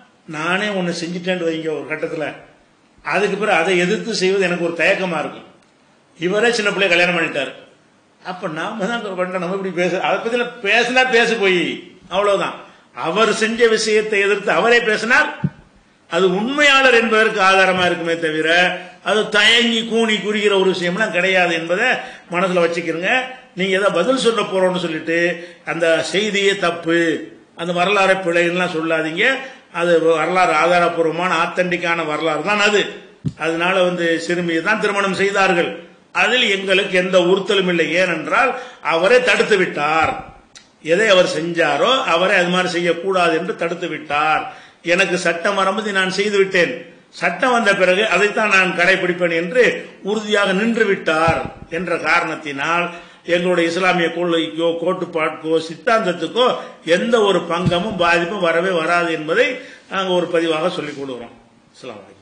நானே ஒன்னு செஞ்சுட்டேன்னு வைங்க ஒரு கட்டத்துல அதுக்கு பிறகு அதை எதிர்த்து செய்வது எனக்கு ஒரு தயக்கமா இருக்கும் இவரே சின்ன பிள்ளைய கல்யாணம் பண்ணிட்டாரு அப்ப நாம தான் பண்ண நம்ம இப்படி பேச அதை பத்தி பேசினா பேச போய் அவ்வளவுதான் அவர் செஞ்ச விஷயத்தை எதிர்த்து அவரே பேசினார் அது உண்மையாளர் என்பதற்கு ஆதாரமா இருக்குமே தவிர அது தயங்கி கூணி குறிகிற ஒரு விஷயம்லாம் கிடையாது என்பதை மனசுல வச்சுக்கிறங்க நீங்க ஏதோ பதில் சொல்ல போறோம்னு சொல்லிட்டு அந்த செய்தியே தப்பு அந்த வரலாறு பிழைலாம் சொல்லாதீங்க அது வரலாறு ஆதாரப்பூர்வமான ஆத்தண்டிக்கான வரலாறு தான் அது அதனால வந்து சிறுமியை தான் திருமணம் செய்தார்கள் அதில் எங்களுக்கு எந்த உறுத்தலும் இல்லை ஏனென்றால் அவரே தடுத்து விட்டார் எதை அவர் செஞ்சாரோ அவரை அது மாதிரி செய்யக்கூடாது என்று தடுத்து விட்டார் எனக்கு சட்டம் வரும்போது நான் செய்து விட்டேன் சட்டம் வந்த பிறகு அதைத்தான் நான் கடைபிடிப்பேன் என்று உறுதியாக நின்று விட்டார் என்ற காரணத்தினால் எங்களுடைய இஸ்லாமிய கொள்கைக்கோ கோட்டுப்பாட்டுக்கோ சித்தாந்தத்துக்கோ எந்த ஒரு பங்கமும் பாதிப்பும் வரவே வராது என்பதை நாங்கள் ஒரு பதிவாக சொல்லிக் கொடுக்கிறோம் இஸ்லாம்